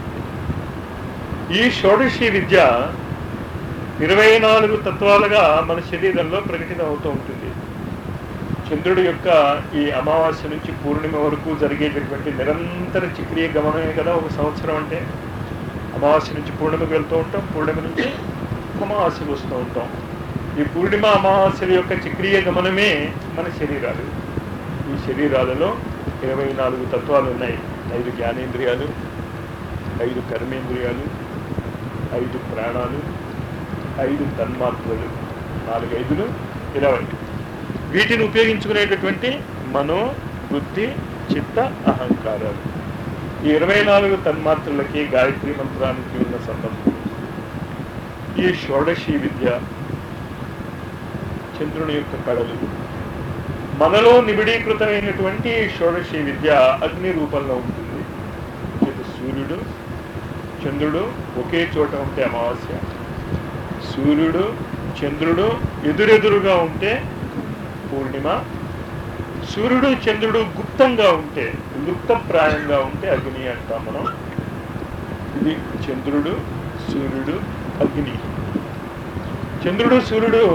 S4: ఈ షోడశి విద్య ఇరవై నాలుగు తత్వాలుగా మన శరీరంలో ప్రకటితం అవుతూ ఉంటుంది చంద్రుడి యొక్క ఈ అమావాస్య నుంచి పూర్ణిమ వరకు జరిగేటటువంటి నిరంతర చక్రీయ గమనమే కదా ఒక సంవత్సరం అంటే అమావాస్య నుంచి పూర్ణిమకు వెళ్తూ ఉంటాం పూర్ణిమ నుంచి అమావాస్యకు వస్తూ ఉంటాం ఈ పూర్ణిమ అమావాస్యల యొక్క చక్రీయ గమనమే మన శరీరాలు ఈ శరీరాలలో ఇరవై నాలుగు తత్వాలు ఉన్నాయి ఐదు జ్ఞానేంద్రియాలు ఐదు కర్మేంద్రియాలు ఐదు ప్రాణాలు ఐదు తన్మాత్రలు నాలుగైదులు ఇరవై వీటిని ఉపయోగించుకునేటటువంటి మనో బుద్ధి చిత్త అహంకారాలు ఈ ఇరవై నాలుగు తన్మాత్రలకి గాయత్రి మంత్రానికి ఉన్న సంబంధం ఈ షోడశి విద్య చంద్రుని యొక్క కళలు మనలో నిబిడీకృతమైనటువంటి ఈ షోడశి విద్య అగ్ని రూపంలో ఉంటుంది ఇది సూర్యుడు చంద్రుడు ఒకే చోట ఉంటే అమావాస్య సూర్యుడు చంద్రుడు ఎదురెదురుగా ఉంటే పూర్ణిమ సూర్యుడు చంద్రుడు గుప్తంగా ఉంటే లుప్తప్రాయంగా ఉంటే అగ్ని అంటాం మనం ఇది చంద్రుడు సూర్యుడు అగ్ని చంద్రుడు సూర్యుడు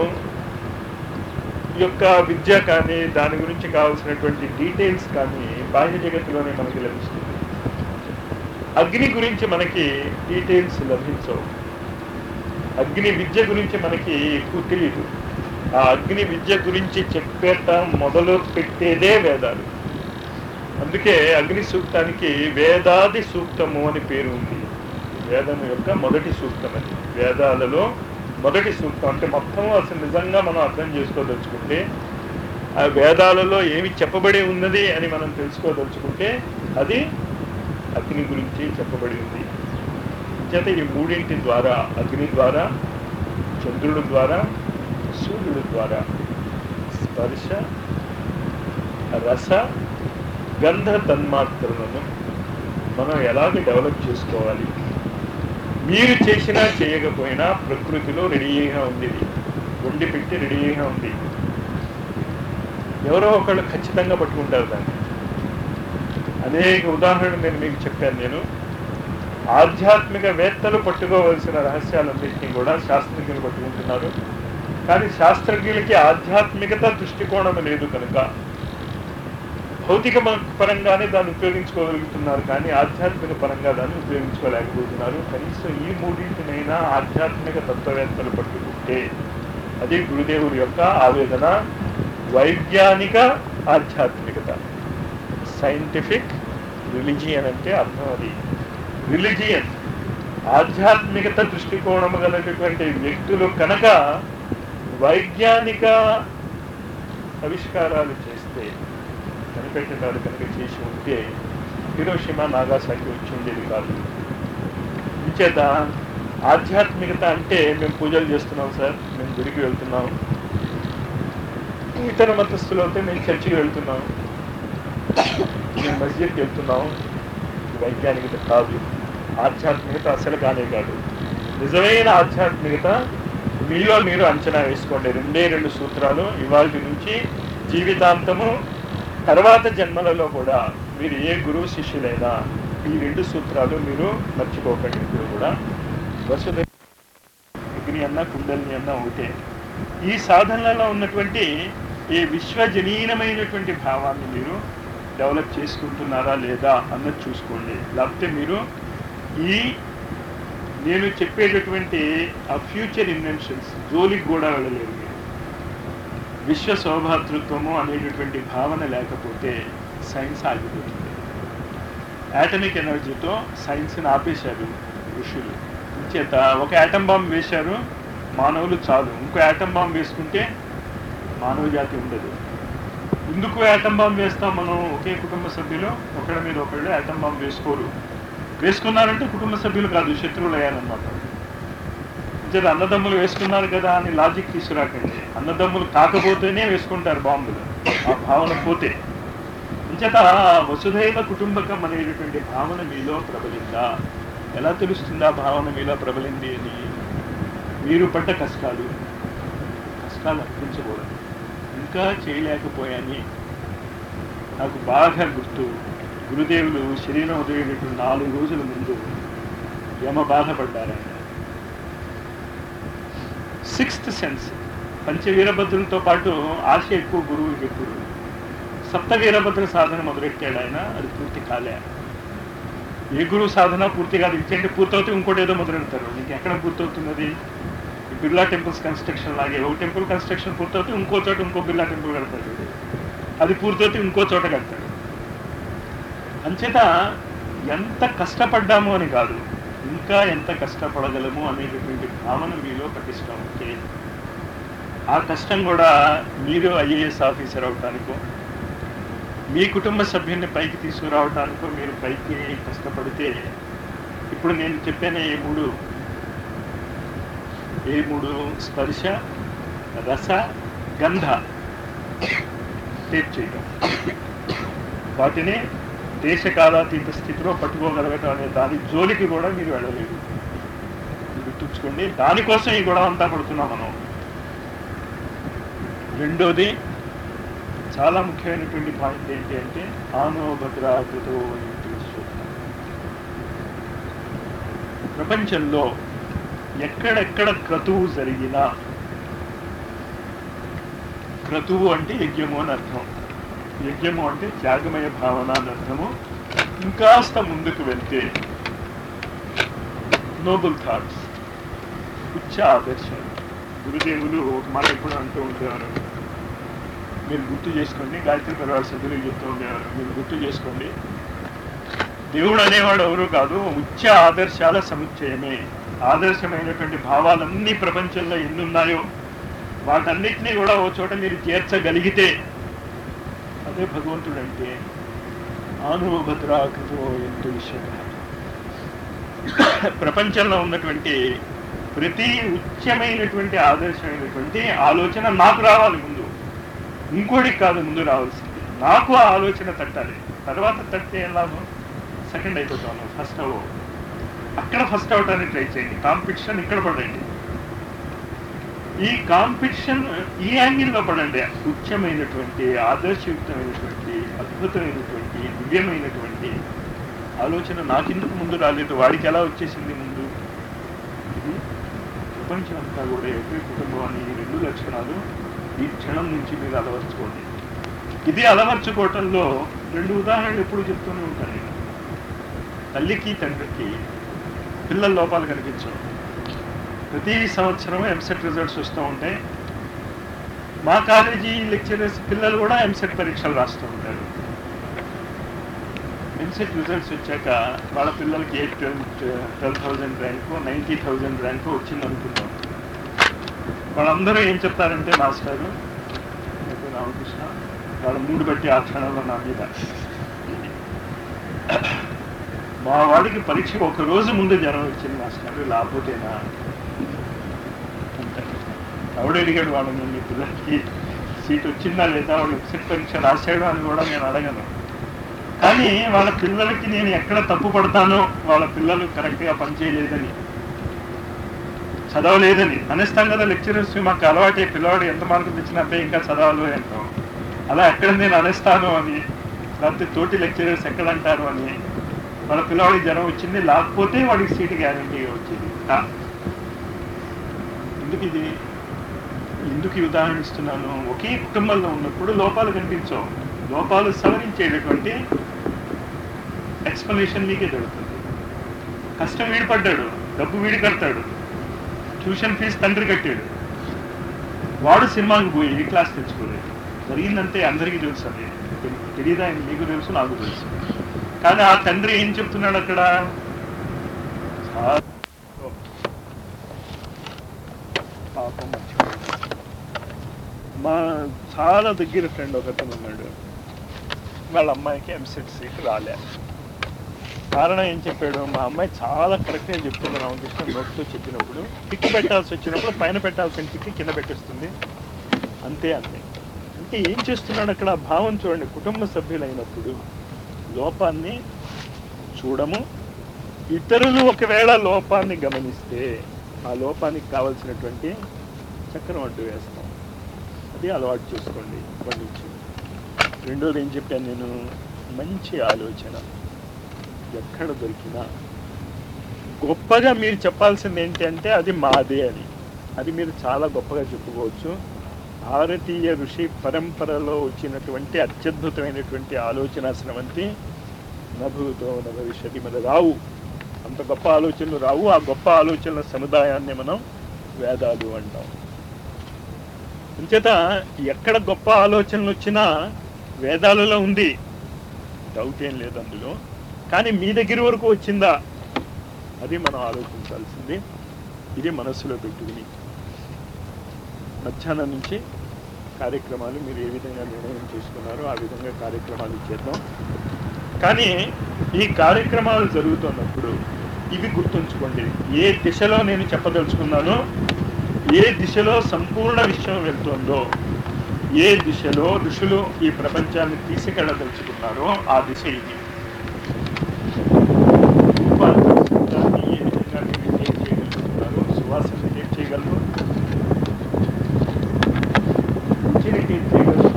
S4: యొక్క విద్య కానీ దాని గురించి కావాల్సినటువంటి డీటెయిల్స్ కానీ బాహ్య జగత్తులోనే మనకి లభిస్తుంది అగ్ని గురించి మనకి డీటెయిల్స్ లభించవు అగ్ని విద్య గురించి మనకి ఎక్కువ తెలియదు ఆ అగ్ని విద్య గురించి చెప్పేట మొదలు పెట్టేదే వేదాలు అందుకే అగ్ని సూక్తానికి వేదాది సూక్తము అని పేరు ఉంది వేదం యొక్క మొదటి సూక్తం అది వేదాలలో మొదటి సూక్తం అంటే మొత్తం అసలు నిజంగా మనం అర్థం చేసుకోదలుచుకుంటే ఆ వేదాలలో ఏమి చెప్పబడి ఉన్నది అని మనం తెలుసుకోదలుచుకుంటే అది అగ్ని గురించి చెప్పబడి ఉంది చేత ఈ మూడింటి ద్వారా అగ్ని ద్వారా చంద్రుడి ద్వారా సూర్యుడి ద్వారా స్పర్శ రస గంధ తన్మాత్రలను మనం ఎలాగ డెవలప్ చేసుకోవాలి మీరు చేసినా చేయకపోయినా ప్రకృతిలో రెడీగా ఉంది ఇది. వండి పెట్టి రెడీగా ఉంది ఎవరో ఒకళ్ళు ఖచ్చితంగా పట్టుకుంటారు దాన్ని అనేక ఉదాహరణలు నేను మీకు చెప్పాను నేను ఆధ్యాత్మిక వేత్తలు పట్టుకోవలసిన రహస్యాలన్నింటినీ కూడా శాస్త్రజ్ఞులు పట్టుకుంటున్నారు కానీ శాస్త్రజ్ఞులకి ఆధ్యాత్మికత దృష్టికోణం లేదు కనుక భౌతిక మ- పరంగానే దాన్ని ఉపయోగించుకోగలుగుతున్నారు కానీ ఆధ్యాత్మిక పరంగా దాన్ని ఉపయోగించుకోలేకపోతున్నారు కనీసం ఈ మూడింటినైనా ఆధ్యాత్మిక తత్వవేత్తలు పట్టుకుంటే అది గురుదేవుడి యొక్క ఆవేదన వైజ్ఞానిక ఆధ్యాత్మికత సైంటిఫిక్ రిలిజియన్ అంటే అర్థం అది రిలిజియన్ ఆధ్యాత్మికత దృష్టికోణం గలటువంటి వ్యక్తులు కనుక వైజ్ఞానిక ఆవిష్కారాలు చేస్తే కనిపెట్టడాలు కనుక చేసి ఉంటే హిరోషిమా నాగాసాకి వచ్చి ఉండేది కాదు ఇంచేత ఆధ్యాత్మికత అంటే మేము పూజలు చేస్తున్నాం సార్ మేము గుడికి వెళ్తున్నాం ఇతర మతస్థులు అయితే మేము చర్చికి వెళ్తున్నాం మేము మస్జిద్కి వెళ్తున్నాం ఇది వైజ్ఞానికత కాదు ఆధ్యాత్మికత అసలు కానే కాదు నిజమైన ఆధ్యాత్మికత మీలో మీరు అంచనా వేసుకోండి రెండే రెండు సూత్రాలు ఇవాళ నుంచి జీవితాంతము తర్వాత జన్మలలో కూడా మీరు ఏ గురువు శిష్యులైనా ఈ రెండు సూత్రాలు మీరు మర్చిపోకండి ఇప్పుడు కూడా వసుధ అగ్ని అన్న కుండలిని అన్న ఒకటే ఈ సాధనలలో ఉన్నటువంటి ఈ విశ్వజనీనమైనటువంటి భావాన్ని మీరు డెవలప్ చేసుకుంటున్నారా లేదా అన్నది చూసుకోండి లేకపోతే మీరు ఈ నేను చెప్పేటటువంటి ఆ ఫ్యూచర్ ఇన్వెన్షన్స్ జోలికి కూడా వెళ్ళలేరు మీరు విశ్వ సౌభాతృత్వము అనేటటువంటి భావన లేకపోతే సైన్స్ ఆగిపోతుంది యాటమిక్ ఎనర్జీతో సైన్స్ని ఆపేశారు ఋషులు చేత ఒక యాటం బాంబ్ వేశారు మానవులు చాలు ఇంకో యాటం బాంబ్ వేసుకుంటే మానవ జాతి ఉండదు ఎందుకు యాటం బాంబ్ వేస్తాం మనం ఒకే కుటుంబ సభ్యులు ఒకళ్ళ మీద ఒకళ్ళు యాటం బాంబ్ వేసుకోరు వేసుకున్నారంటే కుటుంబ సభ్యులు కాదు శత్రువులు అయ్యారనమాట అంటే అన్నదమ్ములు వేసుకున్నారు కదా అని లాజిక్ తీసుకురాకండి అన్నదమ్ములు కాకపోతేనే వేసుకుంటారు బాంబులు ఆ భావన పోతే అంచేత వసుధైవ కుటుంబకం అనేటటువంటి భావన మీలో ప్రబలిందా ఎలా తెలుస్తుంది ఆ భావన మీలో ప్రబలింది అని మీరు పడ్డ కష్టాలు కష్టాలు అనిపించకూడదు ఇంకా చేయలేకపోయాని నాకు బాగా గుర్తు గురుదేవులు శరీరం వదిలేటటువంటి నాలుగు రోజుల ముందు యమ బాధపడ్డారాయన సిక్స్త్ సెన్స్ పంచ వీరభద్రులతో పాటు ఆశ ఎక్కువ గురువుకి ఎక్కువ సప్త వీరభద్ర సాధన మొదలెట్టాడు ఆయన అది పూర్తి కాలే ఏ గురువు సాధన పూర్తి కాదు ఇచ్చేంటే పూర్తవుతే ఇంకోటి ఏదో మొదలెడతారు నీకు ఎక్కడ పూర్తవుతుంది అది ఈ బిర్లా టెంపుల్స్ కన్స్ట్రక్షన్ లాగే ఒక టెంపుల్ కన్స్ట్రక్షన్ పూర్తవుతే ఇంకో చోట ఇంకో బిర్లా టెంపుల్ కడతాడు అది పూర్తవుతే ఇంకో చోట కడతాడు అంచేత ఎంత కష్టపడ్డాము అని కాదు ఇంకా ఎంత కష్టపడగలము అనేటటువంటి భావన మీలో పటిష్టం ఉంటే ఆ కష్టం కూడా మీరు ఐఏఎస్ ఆఫీసర్ అవటానికో మీ కుటుంబ సభ్యుల్ని పైకి తీసుకురావటానికో మీరు పైకి కష్టపడితే ఇప్పుడు నేను చెప్పాను ఏ మూడు ఏ మూడు స్పర్శ రస గంధ టేప్ చేయటం వాటిని దేశకాలాతీత స్థితిలో పట్టుకోగలగటం అనే దాని జోలికి కూడా మీరు వెళ్ళలేదు ఇది గుర్తుంచుకోండి దానికోసం ఈ గొడవ అంతా పడుతున్నాం మనం రెండోది చాలా ముఖ్యమైనటువంటి పాయింట్ ఏంటి అంటే ఆనో భద్రాకృతో ఇంటి విశ్వం. ప్రపంచంలో ఎక్కడెక్కడ క్రతువు జరిగినా క్రతువు అంటే యజ్ఞము అని అర్థం యజ్ఞము అంటే త్యాగమయ భావన అని అర్థము ఇంకాస్త ముందుకు వెళ్తే నోబుల్ థాట్స్ ఉచ్చ ఆదర్శాలు గురుదేవులు ఒక మాట ఎప్పుడు అంటూ ఉండేవారు మీరు గుర్తు చేసుకోండి గాయత్రి పరివార సభ్యులు చెప్తూ ఉండేవారు మీరు గుర్తు చేసుకోండి దేవుడు అనేవాడు ఎవరు కాదు ఉచ్చ ఆదర్శాల సముచ్చయమే ఆదర్శమైనటువంటి భావాలన్నీ ప్రపంచంలో ఎన్ని ఉన్నాయో వాటన్నిటినీ కూడా ఓ చోట మీరు చేర్చగలిగితే అదే భగవంతుడు అంటే ఆనుభద్రాకృతో ఎంతో విషయం ప్రపంచంలో ఉన్నటువంటి ప్రతి ఉచ్చమైనటువంటి ఆదర్శమైనటువంటి ఆలోచన నాకు రావాలి ముందు ఇంకోటికి కాదు ముందు రావాల్సింది నాకు ఆ ఆలోచన తట్టాలి తర్వాత తట్టే ఏం లాభం సెకండ్ అయిపోతాను ఫస్ట్ అవ్వ అక్కడ ఫస్ట్ అవటానికి ట్రై చేయండి కాంపిటీషన్ ఇక్కడ పడండి ఈ కాంపిటీషన్ ఈ యాంగిల్లో పడండి ఉచ్చమైనటువంటి ఆదర్శయుక్తమైనటువంటి అద్భుతమైనటువంటి దివ్యమైనటువంటి ఆలోచన నాకెందుకు ముందు రాలేదు వాడికి ఎలా వచ్చేసింది ముందు ఇది ప్రపంచం అంతా కూడా ఎవ్రీ కుటుంబం అని ఈ రెండు లక్షణాలు ఈ క్షణం నుంచి మీరు అలవర్చుకోండి ఇది అలవర్చుకోవటంలో రెండు ఉదాహరణలు ఎప్పుడు చెప్తూనే ఉంటాను నేను తల్లికి తండ్రికి పిల్లల లోపాలు కనిపించవు ప్రతి సంవత్సరం ఎంసెట్ రిజల్ట్స్ వస్తూ ఉంటాయి మా కాలేజీ లెక్చరర్స్ పిల్లలు కూడా ఎంసెట్ పరీక్షలు రాస్తూ ఉంటారు ఎంసెట్ రిజల్ట్స్ వచ్చాక వాళ్ళ పిల్లలకి eight twelve thousand rank ninety thousand rank వచ్చింది అనుకుంటాం వాళ్ళందరూ ఏం చెప్తారంటే మాస్టారు నాకు రామకృష్ణ వాళ్ళ మూడు బట్టి ఆ క్షణంలో నా మీద మా వాడికి పరీక్ష ఒక రోజు ముందు జ్వరం వచ్చింది మాస్టర్ లేకపోతేనా అంటారు. ఆవిడ అడిగాడు వాళ్ళని మీ పిల్లలకి సీట్ వచ్చిందా లేదా వాడు ఎక్సిట్ పరీక్ష రాశాడు అని కూడా నేను అడగను కానీ వాళ్ళ పిల్లలకి నేను ఎక్కడ తప్పు పడతానో వాళ్ళ పిల్లలు కరెక్ట్గా పనిచేయలేదని చదవలేదని అనేస్తాం కదా లెక్చరర్స్ మాకు అలవాటే పిల్లవాడు ఎంత మార్కులు తెచ్చినా అబ్బాయి ఇంకా చదవాలి అంటాం అలా ఎక్కడ నేను అనేస్తాను అని లేకపోతే తోటి లెక్చరర్స్ ఎక్కడ అంటారు అని వాళ్ళ పిల్లవాడికి జ్వరం వచ్చింది లేకపోతే వాడికి సీటు గ్యారంటీగా వచ్చింది కా. ఎందుకు ఇది ఎందుకు ఈ ఉదాహరణ ఇస్తున్నాను ఒకే కుటుంబంలో ఉన్నప్పుడు లోపాలు కనిపించవు లోపాలు సవరించేటటువంటి ఎక్స్ప్లెనేషన్ మీకే దొరుకుతుంది కష్టం వీడి పడ్డాడు డబ్బు వీడి కడతాడు ట్యూషన్ ఫీజు తండ్రి కట్టాడు వాడు సినిమాకి పోయి ఈ క్లాస్ తెచ్చుకోలేదు జరిగిందంటే అందరికీ తెలుసు అది తెలి- తెలియదా అని మీకు తెలుసు నాకు తెలుసు కానీ ఆ తండ్రి ఏం చెప్తున్నాడు అక్కడ చా- పాపం మర్చిపోయాడు. మా చాలా దగ్గర ఫ్రెండ్ ఒకతను ఉన్నాడు వాళ్ళ అమ్మాయికి ఎంసెట్ సీట్ రాలే కారణం ఏం చెప్పాడు మా అమ్మాయి చాలా కరెక్ట్గా చెప్తుంది రామకృష్ణ నోట్తో చెప్పినప్పుడు టిక్ పెట్టాల్సి వచ్చినప్పుడు పైన పెట్టాల్సిన టిక్ కింద పెట్టేస్తుంది అంతే అంతే అంటే ఏం చేస్తున్నాడు అక్కడ ఆ భావం చూడండి కుటుంబ సభ్యులైనప్పుడు లోపాన్ని చూడము ఇతరులు ఒకవేళ లోపాన్ని గమనిస్తే ఆ లోపానికి కావలసినటువంటి చక్రం అడ్డు వేస్తాం అది అలవాటు చేసుకోండి ఇప్పటి నుంచి రెండోది ఏం చెప్పాను నేను మంచి ఆలోచన ఎక్కడ దొరికినా గొప్పగా మీరు చెప్పాల్సింది ఏంటి అంటే అది మాదే అని అది మీరు చాలా గొప్పగా చెప్పుకోవచ్చు భారతీయ ఋషి పరంపరలో వచ్చినటువంటి అత్యద్భుతమైనటువంటి ఆలోచన స్రవంతి నభూతో నభవిష్యతి మన రావు అంత గొప్ప ఆలోచనలు రావు ఆ గొప్ప ఆలోచనల సముదాయాన్ని మనం వేదాలు అంటాం అంచేత ఎక్కడ గొప్ప ఆలోచనలు వచ్చినా వేదాలలో ఉంది డౌట్ ఏం లేదు అందులో కానీ మీ దగ్గర వరకు వచ్చిందా అది మనం ఆలోచించాల్సింది ఇది మనస్సులో పెట్టుకుని మధ్యాహ్నం నుంచి కార్యక్రమాలు మీరు ఏ విధంగా నిర్ణయం చేసుకున్నారో ఆ విధంగా కార్యక్రమాలు చేద్దాం కానీ ఈ కార్యక్రమాలు జరుగుతున్నప్పుడు ఇవి గుర్తుంచుకోండి ఏ దిశలో నేను చెప్పదలుచుకున్నానో ఏ దిశలో సంపూర్ణ విషయం వెళ్తుందో ఏ దిశలో ఋషులు ఈ ప్రపంచాన్ని తీసుకెళ్ళదలుచుకున్నారో ఆ దిశ ఇది రూపాన్ని, శబ్దాన్ని ఏ విధంగా మీరు టేక్ చేయగలుగుతున్నారు సువాసన టేక్ చేయగలరు రుచిని టేక్ చేయగలరు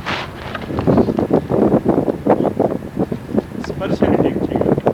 S4: స్పర్శని టేక్ చేయగలరు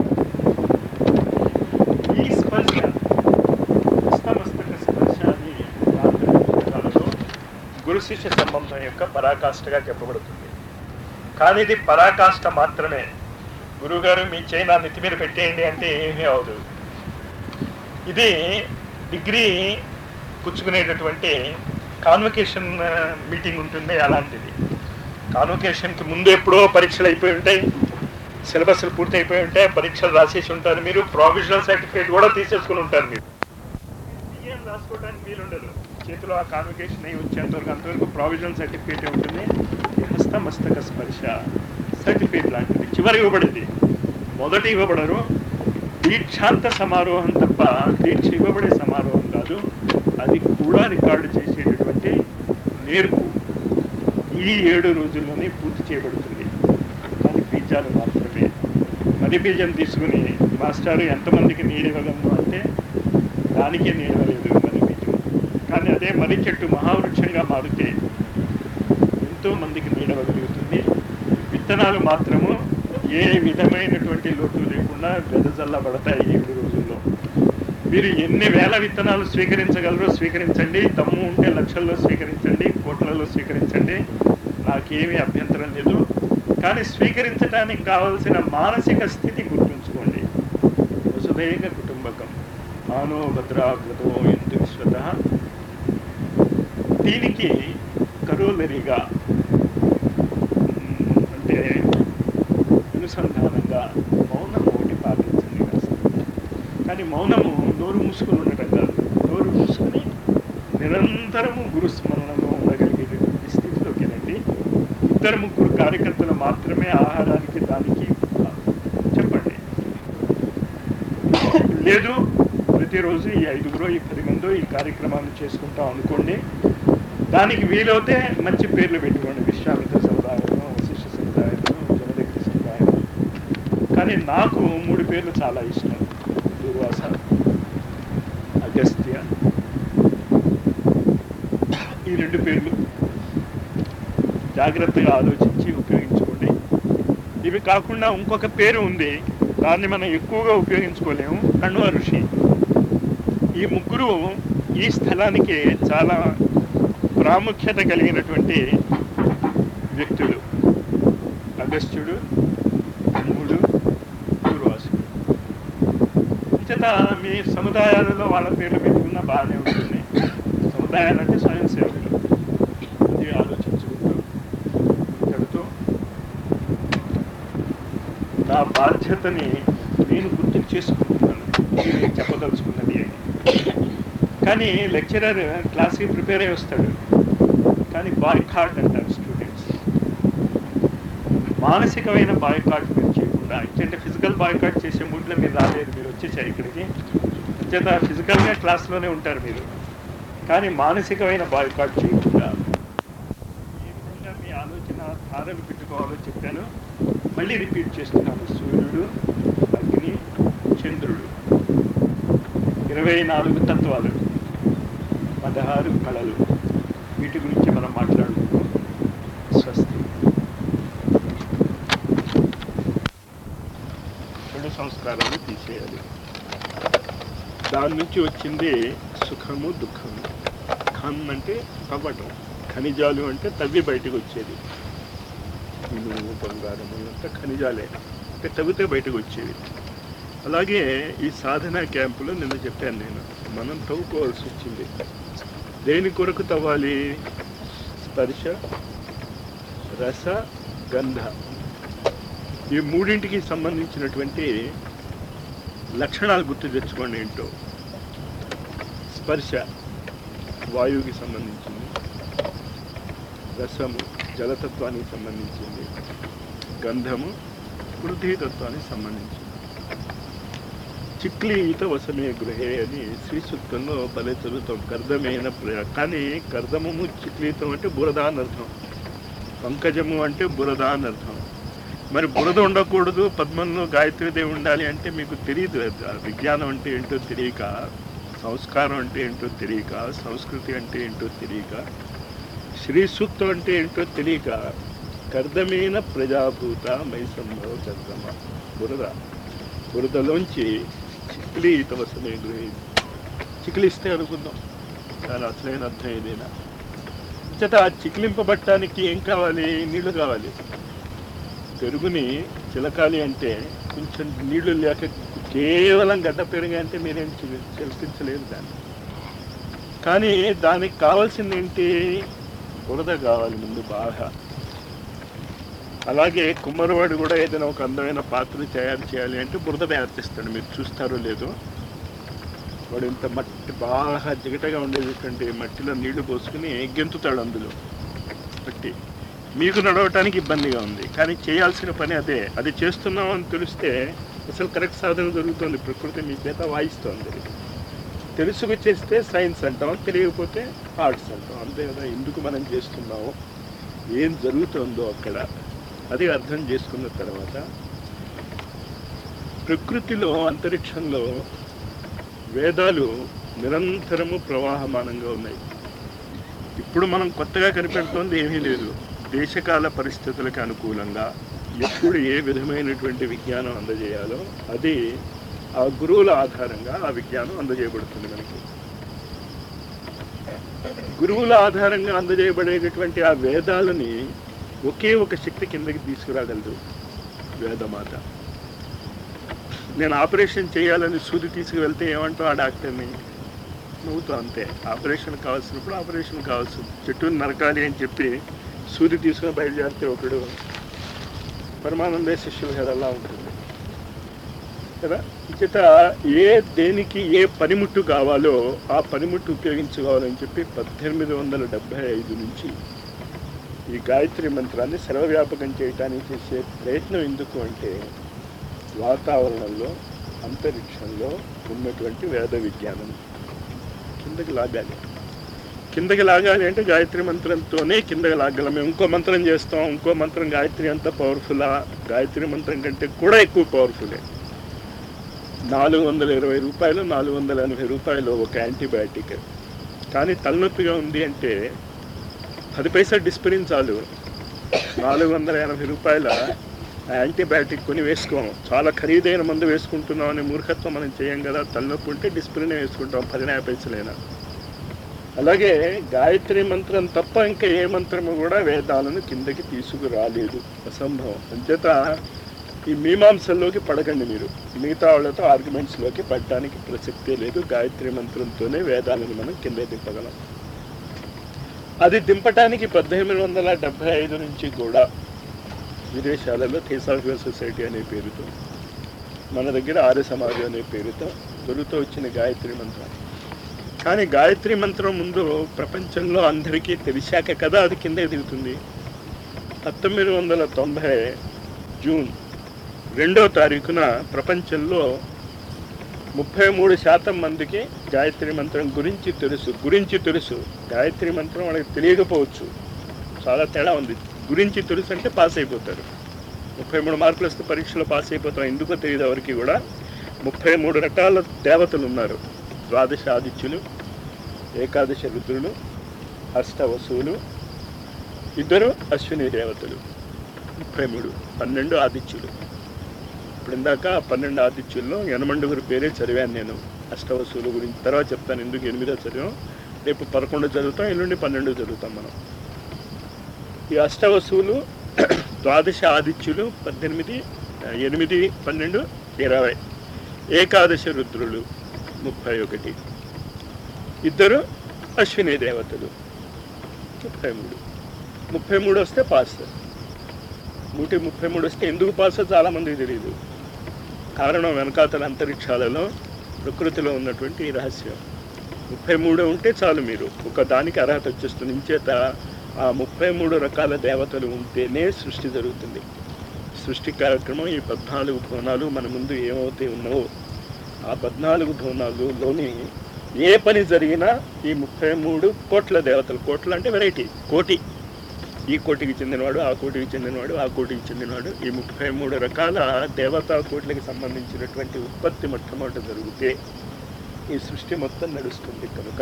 S4: ఈ స్పర్శ హస్తమస్తక స్పర్శ అని రాత్రి పుస్తకాలలో గురు శిష్య సంబంధం యొక్క పరాకాష్ఠగా చెప్పబడుతుంది కానీ ఇది పరాకాష్ఠ మాత్రమే గురువుగారు మీ చేయి నా నెత్తి మీద పెట్టేయండి అంటే ఏమీ అవదు ఇది డిగ్రీ పుచ్చుకునేటటువంటి కాన్వకేషన్ మీటింగ్ ఉంటుంది అలాంటిది కాన్వకేషన్కి ముందు ఎప్పుడో పరీక్షలు అయిపోయి ఉంటాయి సిలబస్లు పూర్తి అయిపోయి ఉంటాయి పరీక్షలు రాసేసి ఉంటారు మీరు ప్రావిజనల్ సర్టిఫికేట్ కూడా తీసేసుకుని ఉంటారు మీరు బియ్యం రాసుకోవడానికి వీలుండదు చేతిలో ఆ కాన్వకేషన్ అయి వచ్చేంత వరకు అంతవరకు ప్రావిజనల్ సర్టిఫికేట్ ఉంటుంది ఈ హస్తమస్తక స్పర్శ సర్టిఫికేట్ లాంటిది చివరి ఇవ్వబడింది మొదట ఇవ్వబడరు దీక్షాంత సమారోహం తప్ప దీక్ష ఇవ్వబడే సమారోహం కాదు అది కూడా రికార్డు చేసేటటువంటి నేర్పు ఈ ఏడు రోజుల్లోనే పూర్తి చేయబడుతుంది కానీ బీజాలు మాత్రమే మరి బీజం తీసుకుని మాస్టారు ఎంతమందికి నీడివ్వగలను అంటే దానికే నీడవలేదు మరి బీజం కానీ అదే మర్రి చెట్టు మహావృక్షంగా మారితే ఎంతో మందికి నీడవగలుగుతుంది విత్తనాలు మాత్రము ఏ విధమైనటువంటి లోటు లేకుండా వెదజల్లబడతాయి ఈ ఏడు రోజుల్లో మీరు ఎన్ని వేల విత్తనాలు స్వీకరించగలరో స్వీకరించండి దమ్ము ఉంటే లక్షల్లో స్వీకరించండి కోట్లలో స్వీకరించండి నాకేమీ అభ్యంతరం లేదు కానీ స్వీకరించడానికి కావలసిన మానసిక స్థితి గుర్తుంచుకోండి వసుదైక కుటుంబకం మానో భద్రాగ్రతో ఎందు విశ్వత దీనికి కరోలరిగా మ్, అంటే అనుసంధానంగా మౌనం ఒకటి పాటించండి కాస్త కానీ మౌనము నోరు మూసుకొని ఉండటం కాదు నోరు మూసుకొని నిరంతరము గురుస్మరణలో ఉండగలిగేటటువంటి స్థితిలోకి రండి ఇద్దరు ముగ్గురు కార్యకర్తలు మాత్రమే ఆహారానికి దానికి చెప్పండి లేదు ప్రతిరోజు ఈ ఐదుగురు ఈ పది మందో ఈ కార్యక్రమాన్ని చేసుకుంటాం అనుకోండి దానికి వీలవుతే మంచి పేర్లు పెట్టుకోండి విశ్వామిత్ర సముదాయము వశిష్ఠ సముదాయము జమదగ్ని సముదాయము కానీ నాకు మూడు పేర్లు చాలా ఇష్టం దుర్వాస అగస్త్య ఈ రెండు పేర్లు జాగ్రత్తగా ఆలోచించి ఉపయోగించుకోండి ఇవి కాకుండా ఇంకొక పేరు ఉంది దాన్ని మనం ఎక్కువగా ఉపయోగించుకోలేము కణువ ఋషి ఈ ముగ్గురు ఈ స్థలానికి చాలా ప్రాముఖ్యత కలిగినటువంటి వ్యక్తులు అగస్త్యుడు మూడు దుర్వాసుడు చేత మీ సముదాయాలలో వాళ్ళ పేర్లు పెట్టుకున్న బాగానే ఉంటుంది సముదాయాలు అంటే స్వయం సేవకులు ఇది ఆలోచించుకుంటూ చెబుతూ నా బాధ్యతని నేను గుర్తు చేసుకుంటున్నాను ఇది నేను చెప్పదలుచుకున్నది అని కానీ లెక్చరర్ క్లాస్కి ప్రిపేర్ అయి వస్తాడు కానీ బాయ్కాట్ అంటారు స్టూడెంట్స్ మానసికమైన బాయ్కాట్ మీరు చేయకుండా అంటే ఫిజికల్ బాయ్కాట్ చేసే మూడ్లో మీరు రాలేదు మీరు వచ్చేసారు ఇక్కడికి అంచేత ఫిజికల్గా క్లాస్లోనే ఉంటారు మీరు కానీ మానసికమైన బాయ్కాట్ చేయకుండా ఏ విధంగా మీ ఆలోచన ధారలు పెట్టుకోవాలో చెప్పాను మళ్ళీ రిపీట్ చేస్తున్నాను సూర్యుడు అగ్ని చంద్రుడు ఇరవై నాలుగు తత్వాలు పదహారు కళలు వీటి గురించి మనం మాట్లాడుకుంటాం స్వస్తి చెడు సంస్కారాలు తీసేయాలి దాని నుంచి వచ్చింది సుఖము దుఃఖము ఖన్ అంటే తవ్వటం ఖనిజాలు అంటే తవ్వి బయటకు వచ్చేది ఇనుము బంగారము అంతా ఖనిజాలే అంటే తవ్వితే బయటకు వచ్చేవి అలాగే ఈ సాధన క్యాంపులో నిన్న చెప్పాను నేను మనం తవ్వుకోవాల్సి వచ్చింది దేని కొరకు తవ్వాలి స్పర్శ రస గంధ ఈ మూడింటికి సంబంధించినటువంటి లక్షణాలు గుర్తు తెచ్చుకోండి ఏంటో స్పర్శ వాయువుకి సంబంధించింది రసము జలతత్వానికి సంబంధించింది గంధము పృథ్వీతత్వానికి సంబంధించింది చిక్లీత వసమే గృహే అని శ్రీ సూక్తంలో భలే చదువుతాం కర్దమైన ప్ర- కానీ కర్దమము చిక్లీతం అంటే బురద అని అర్థం పంకజము అంటే బురద అని అర్థం మరి బురద ఉండకూడదు పద్మంలో గాయత్రీదేవి ఉండాలి అంటే మీకు తెలియదు అది. ఆ విజ్ఞానం అంటే ఏంటో తెలియక సంస్కారం అంటే ఏంటో తెలియక సంస్కృతి అంటే ఏంటో తెలియక శ్రీ సూక్తం అంటే ఏంటో తెలియక కర్దమైన ప్రజాభూత మైసంభవ కర్దమ బురద బురదలోంచి చిక్కిలి తవసమే గృహి చికిలిస్తే అనుకుందాం దాని అసలైన అర్థం ఏదైనా చేత ఆ చికిలింపబట్టడానికి ఏం కావాలి నీళ్లు కావాలి పెరుగుని చిలకాలి అంటే కొంచెం నీళ్లు లేక కేవలం గడ్డ పెరుగు అంటే మీరేం చి- చిలికించలేరు దాన్ని కానీ దానికి కావాల్సింది ఏంటి బురద కావాలి ముందు బాగా అలాగే కుమ్మరివాడు కూడా ఏదైనా ఒక అందమైన పాత్ర తయారు చేయాలి అంటే బురద తయారు మీరు చూస్తారో లేదో వాడు ఇంత మట్టి బాగా జిగటగా ఉండేటటువంటి మట్టిలో నీళ్లు పోసుకుని గెంతుతాడు అందులో మట్టి మీకు నడవటానికి ఇబ్బందిగా ఉంది కానీ చేయాల్సిన పని అదే అది చేస్తున్నాం అని తెలిస్తే అసలు కరెక్ట్ సాధన జరుగుతుంది ప్రకృతి మీ చేత వాయిస్తోంది తెలుసుకు చేస్తే సైన్స్ అంటాం తెలియకపోతే ఆర్ట్స్ అంటాం అంతే కదా ఎందుకు మనం చేస్తున్నామో ఏం జరుగుతుందో అక్కడ అది అర్థం చేసుకున్న తర్వాత ప్రకృతిలో అంతరిక్షంలో వేదాలు నిరంతరము ప్రవాహమానంగా ఉన్నాయి ఇప్పుడు మనం కొత్తగా కనిపెడుతోంది ఏమీ లేదు దేశకాల పరిస్థితులకు అనుకూలంగా ఎప్పుడు ఏ విధమైనటువంటి విజ్ఞానం అందజేయాలో అది ఆ గురువుల ఆధారంగా ఆ విజ్ఞానం అందజేయబడుతుంది మనకి గురువుల ఆధారంగా అందజేయబడేటటువంటి ఆ వేదాలని ఒకే ఒక శక్తి కిందకి తీసుకురాగలదు వేదమాత నేను ఆపరేషన్ చేయాలని సూది తీసుకువెళ్తే ఏమంటావు ఆ డాక్టర్ని నువ్వుతో అంతే ఆపరేషన్ కావాల్సినప్పుడు ఆపరేషన్ కావాల్సి చెట్టుని నరకాలి అని చెప్పి సూది తీసుకుని బయలుదేరితే ఒకడు పరమానందే శిష్యులు కదా అలా ఉంటుంది కదా ఇచ్చట ఏ దేనికి ఏ పనిముట్టు కావాలో ఆ పనిముట్టు ఉపయోగించుకోవాలని చెప్పి పద్దెనిమిది వందల డెబ్బై ఐదు నుంచి ఈ గాయత్రి మంత్రాన్ని సర్వవ్యాపకం చేయటానికి చేసే ప్రయత్నం ఎందుకు అంటే వాతావరణంలో అంతరిక్షంలో ఉన్నటువంటి వేద విజ్ఞానం కిందకి లాగాలి కిందకి లాగాలి అంటే గాయత్రి మంత్రంతోనే కిందకి లాగలం మేము ఇంకో మంత్రం చేస్తాం ఇంకో మంత్రం గాయత్రి అంత పవర్ఫుల్లా గాయత్రి మంత్రం కంటే కూడా ఎక్కువ పవర్ఫుల్లే నాలుగు వందల ఇరవై రూపాయలు నాలుగు వందల ఎనభై రూపాయలు ఒక యాంటీబయాటిక్ కానీ తలనొప్పిగా ఉంది అంటే పది పైసా డిస్పిరిన్ చాలు నాలుగు వందల ఎనభై రూపాయల యాంటీబయాటిక్ కొని వేసుకోం చాలా ఖరీదైన మందు వేసుకుంటున్నాం అనే మూర్ఖత్వం మనం చేయం కదా తలనొప్పి ఉంటే డిస్పిరిన్ వేసుకుంటాం పదినాయ పైసలైనా అలాగే గాయత్రి మంత్రం తప్ప ఇంకా ఏ మంత్రము కూడా వేదాలను కిందకి తీసుకురాలేదు అసంభవం అంచేత ఈ మీమాంసల్లోకి పడకండి మీరు మిగతా వాళ్ళతో ఆర్గ్యుమెంట్స్లోకి పడటానికి ప్రసక్తే లేదు గాయత్రి మంత్రంతోనే వేదాలను మనం కింద దింపగలం అది దింపటానికి పద్దెనిమిది వందల డెబ్బై ఐదు నుంచి కూడా విదేశాలలో థియోసాఫికల్ సొసైటీ అనే పేరుతో మన దగ్గర ఆర్య సమాజం అనే పేరుతో దొరుకుతూ వచ్చిన గాయత్రి మంత్రం కానీ గాయత్రి మంత్రం ముందు ప్రపంచంలో అందరికీ తెలిసాక కదా అది కింద దిగుతుంది పంతొమ్మిది వందల తొంభై జూన్ రెండో తారీఖున ప్రపంచంలో ముప్పై మూడు శాతం మందికి గాయత్రి మంత్రం గురించి తెలుసు గురించి తెలుసు గాయత్రి మంత్రం వాళ్ళకి తెలియకపోవచ్చు చాలా తేడా ఉంది గురించి తెలుసు అంటే పాస్ అయిపోతారు ముప్పై మూడు మార్కులు వస్తే పరీక్షలో పాస్ అయిపోతాం ఎందుకో తెలియదు ఎవరికి కూడా ముప్పై మూడు రకాల దేవతలు ఉన్నారు ద్వాదశ ఆదిత్యులు ఏకాదశ రుద్రులు అష్ట వసువులు ఇద్దరు అశ్విని దేవతలు ముప్పై మూడు పన్నెండు ఆదిత్యులు ఇప్పుడు ఇందాక ఆ పన్నెండు ఆదిత్యుల్లో యనమండుగురు పేరే చదివాను నేను అష్టవసువుల గురించి తర్వాత చెప్తాను ఎందుకు ఎనిమిదో చదివాం రేపు పదకొండు చదువుతాం ఎల్లుండి పన్నెండు చదువుతాం మనం ఈ అష్టవసువులు ద్వాదశ ఆదిత్యులు పద్దెనిమిది ఆ, ఎనిమిది పన్నెండు ఇరవై ఏకాదశ రుద్రులు ముప్పై ఒకటి ఇద్దరు అశ్విని దేవతలు ముప్పై మూడు ముప్పై మూడు వస్తే పాస్ నూటి ముప్పై మూడు వస్తే ఎందుకు పాస్ చాలా మందికి తెలియదు కారణం వెనకాతల అంతరిక్షాలలో ప్రకృతిలో ఉన్నటువంటి ఈ రహస్యం ముప్పై మూడు ఉంటే చాలు మీరు ఒక దానికి అర్హత వచ్చేస్తుంది ఇంచేత ఆ ముప్పై మూడు రకాల దేవతలు ఉంటేనే సృష్టి జరుగుతుంది సృష్టి కార్యక్రమం ఈ పద్నాలుగు భువనాలు మన ముందు ఏమవుతే ఉన్నావో ఆ పద్నాలుగు భువనాలులోని ఏ పని జరిగినా ఈ ముప్పై మూడు కోట్ల దేవతలు కోట్ల అంటే వెరైటీ కోటి ఈ కోటికి చెందినవాడు ఆ కోటికి చెందినవాడు ఆ కోటికి చెందినవాడు ఈ ముప్పై మూడు రకాల దేవతా కోట్లకి సంబంధించినటువంటి ఉత్పత్తి మొట్టమొదట జరిగితే ఈ సృష్టి మొత్తం నడుస్తుంది కనుక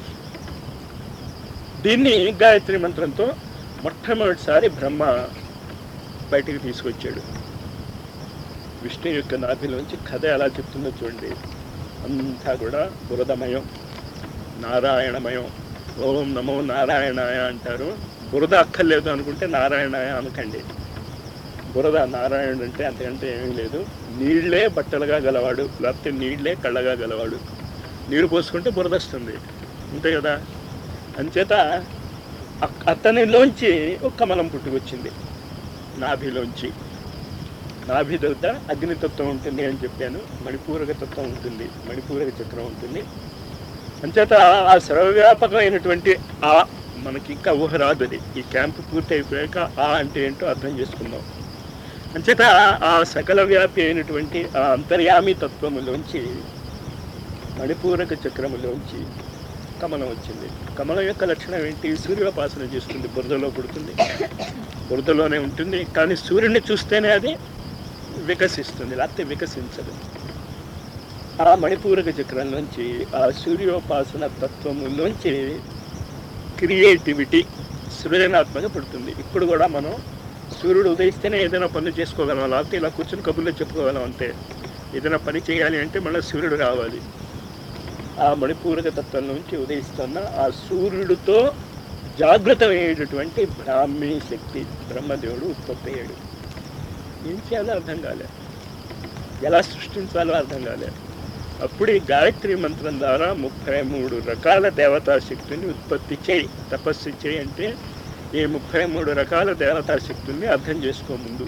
S4: దీన్ని గాయత్రి మంత్రంతో మొట్టమొదటిసారి బ్రహ్మ బయటికి తీసుకొచ్చాడు విష్ణు యొక్క నాభిలోంచి కథ ఎలా చెప్తుందో చూడండి అంతా కూడా బురదమయం నారాయణమయం ఓం నమో నారాయణాయ అంటారు బురద అక్కర్లేదు అనుకుంటే నారాయణాయ అనకండి బురద నారాయణుడు అంటే అంతకంటే ఏమీ లేదు నీళ్లే బట్టలుగా గలవాడు లేకపోతే నీళ్లే కళ్ళగా గలవాడు నీరు పోసుకుంటే బురద వస్తుంది
S5: అంతే కదా అంచేత అక్- అతనిలోంచి ఒక కమలం పుట్టుకొచ్చింది నాభిలోంచి నాభి దగ్గర అగ్నితత్వం ఉంటుంది అని చెప్పాను మణిపూరక తత్వం ఉంటుంది మణిపూరక చక్రం ఉంటుంది అంచేత ఆ సర్వవ్యాపకమైనటువంటి ఆ మనకి ఇంకా ఊహ రాదు అది ఈ క్యాంపు పూర్తి అయిపోయాక ఆ అంటే ఏంటో అర్థం చేసుకుందాం అంచేత ఆ సకల వ్యాపి అయినటువంటి ఆ అంతర్యామి తత్వములోంచి మణిపూరక చక్రములోంచి కమలం వచ్చింది కమలం యొక్క లక్షణం ఏంటి సూర్యోపాసన చేస్తుంది బురదలో పుడుతుంది బురదలోనే ఉంటుంది కానీ సూర్యుడిని చూస్తేనే అది వికసిస్తుంది లేకపోతే వికసించదు ఆ మణిపూరక చక్రంలోంచి ఆ సూర్యోపాసన తత్వములోంచి క్రియేటివిటీ సృజనాత్మక పుడుతుంది ఇప్పుడు కూడా మనం సూర్యుడు ఉదయిస్తేనే ఏదైనా పనులు చేసుకోగలం లేకపోతే ఇలా కూర్చొని కబుర్లో చెప్పుకోగలం అంతే ఏదైనా పని చేయాలి అంటే మళ్ళీ సూర్యుడు రావాలి ఆ మణిపూరక తత్వం నుంచి ఉదయిస్తున్న ఆ సూర్యుడితో జాగృతమయ్యేటటువంటి బ్రాహ్మీ శక్తి బ్రహ్మదేవుడు ఉత్పత్తి అయ్యాడు ఏం చేయాలో అర్థం కాలే ఎలా సృష్టించాలో అర్థం కాలే అప్పుడు ఈ గాయత్రి మంత్రం ద్వారా ముప్పై మూడు రకాల దేవతా శక్తుల్ని ఉత్పత్తి చేయి తపస్సు చేయి అంటే ఈ ముప్పై మూడు రకాల దేవతా శక్తుల్ని అర్థం చేసుకో ముందు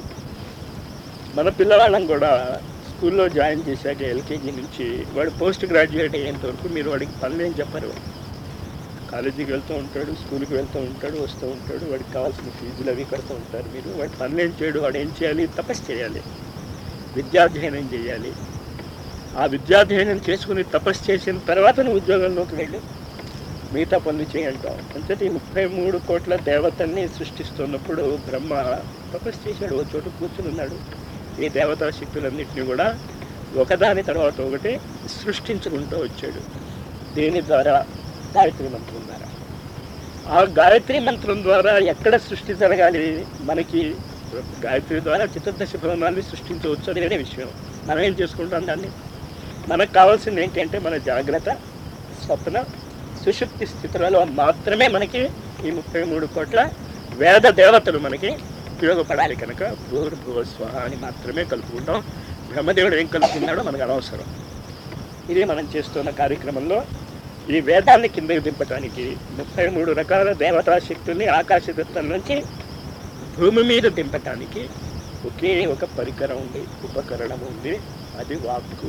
S5: మన పిల్లవాళ్ళం కూడా స్కూల్లో జాయిన్ చేశాక ఎల్కేజీ నుంచి వాడు పోస్ట్ గ్రాడ్యుయేట్ అయ్యేంత వరకు మీరు వాడికి పనులు ఏం చెప్పరు కాలేజీకి వెళ్తూ ఉంటాడు స్కూల్కి వెళ్తూ ఉంటాడు వస్తూ ఉంటాడు వాడికి కావాల్సిన ఫీజులు అవి కడుతూ ఉంటారు మీరు వాడి పనులు ఏం చేయడు వాడు ఏం చేయాలి తపస్సు చేయాలి విద్యాధ్యయనం చేయాలి ఆ విద్యాధ్యయనం చేసుకుని తపస్సు చేసిన తర్వాత నువ్వు ఉద్యోగంలోకి వెళ్ళి మిగతా పనులు చేయంటాం అంతే ఈ ముప్పై మూడు కోట్ల దేవతల్ని సృష్టిస్తున్నప్పుడు బ్రహ్మ తపస్సు చేశాడు ఒక చోట కూర్చుని ఉన్నాడు ఈ దేవతా శక్తులన్నింటినీ కూడా ఒకదాని తర్వాత ఒకటి సృష్టించుకుంటూ వచ్చాడు దీని ద్వారా గాయత్రి మంత్రం ద్వారా ఆ గాయత్రి మంత్రం ద్వారా ఎక్కడ సృష్టి జరగాలి మనకి గాయత్రి ద్వారా చతుర్దశ భవనాన్ని సృష్టించవచ్చు అది వేరే విషయం మనం ఏం చేసుకుంటాం దాన్ని మనకు కావాల్సింది ఏంటంటే మన జాగ్రత్త స్వప్న సుషుప్తి స్థితులలో మాత్రమే మనకి ఈ ముప్పై మూడు కోట్ల వేద దేవతలు మనకి ఉపయోగపడాలి కనుక భూర్భువ స్వహ అని మాత్రమే కలుపుకుంటాం బ్రహ్మదేవుడు ఏం కలుపుకున్నాడో మనకు అనవసరం ఇది మనం చేస్తున్న కార్యక్రమంలో ఈ వేదాన్ని కిందకి దింపడానికి ముప్పై మూడు రకాల దేవతా శక్తుల్ని ఆకాశతత్వం నుంచి భూమి మీద దింపటానికి ఒకే ఒక పరికరం ఉంది ఉపకరణం ఉంది అది వాక్కు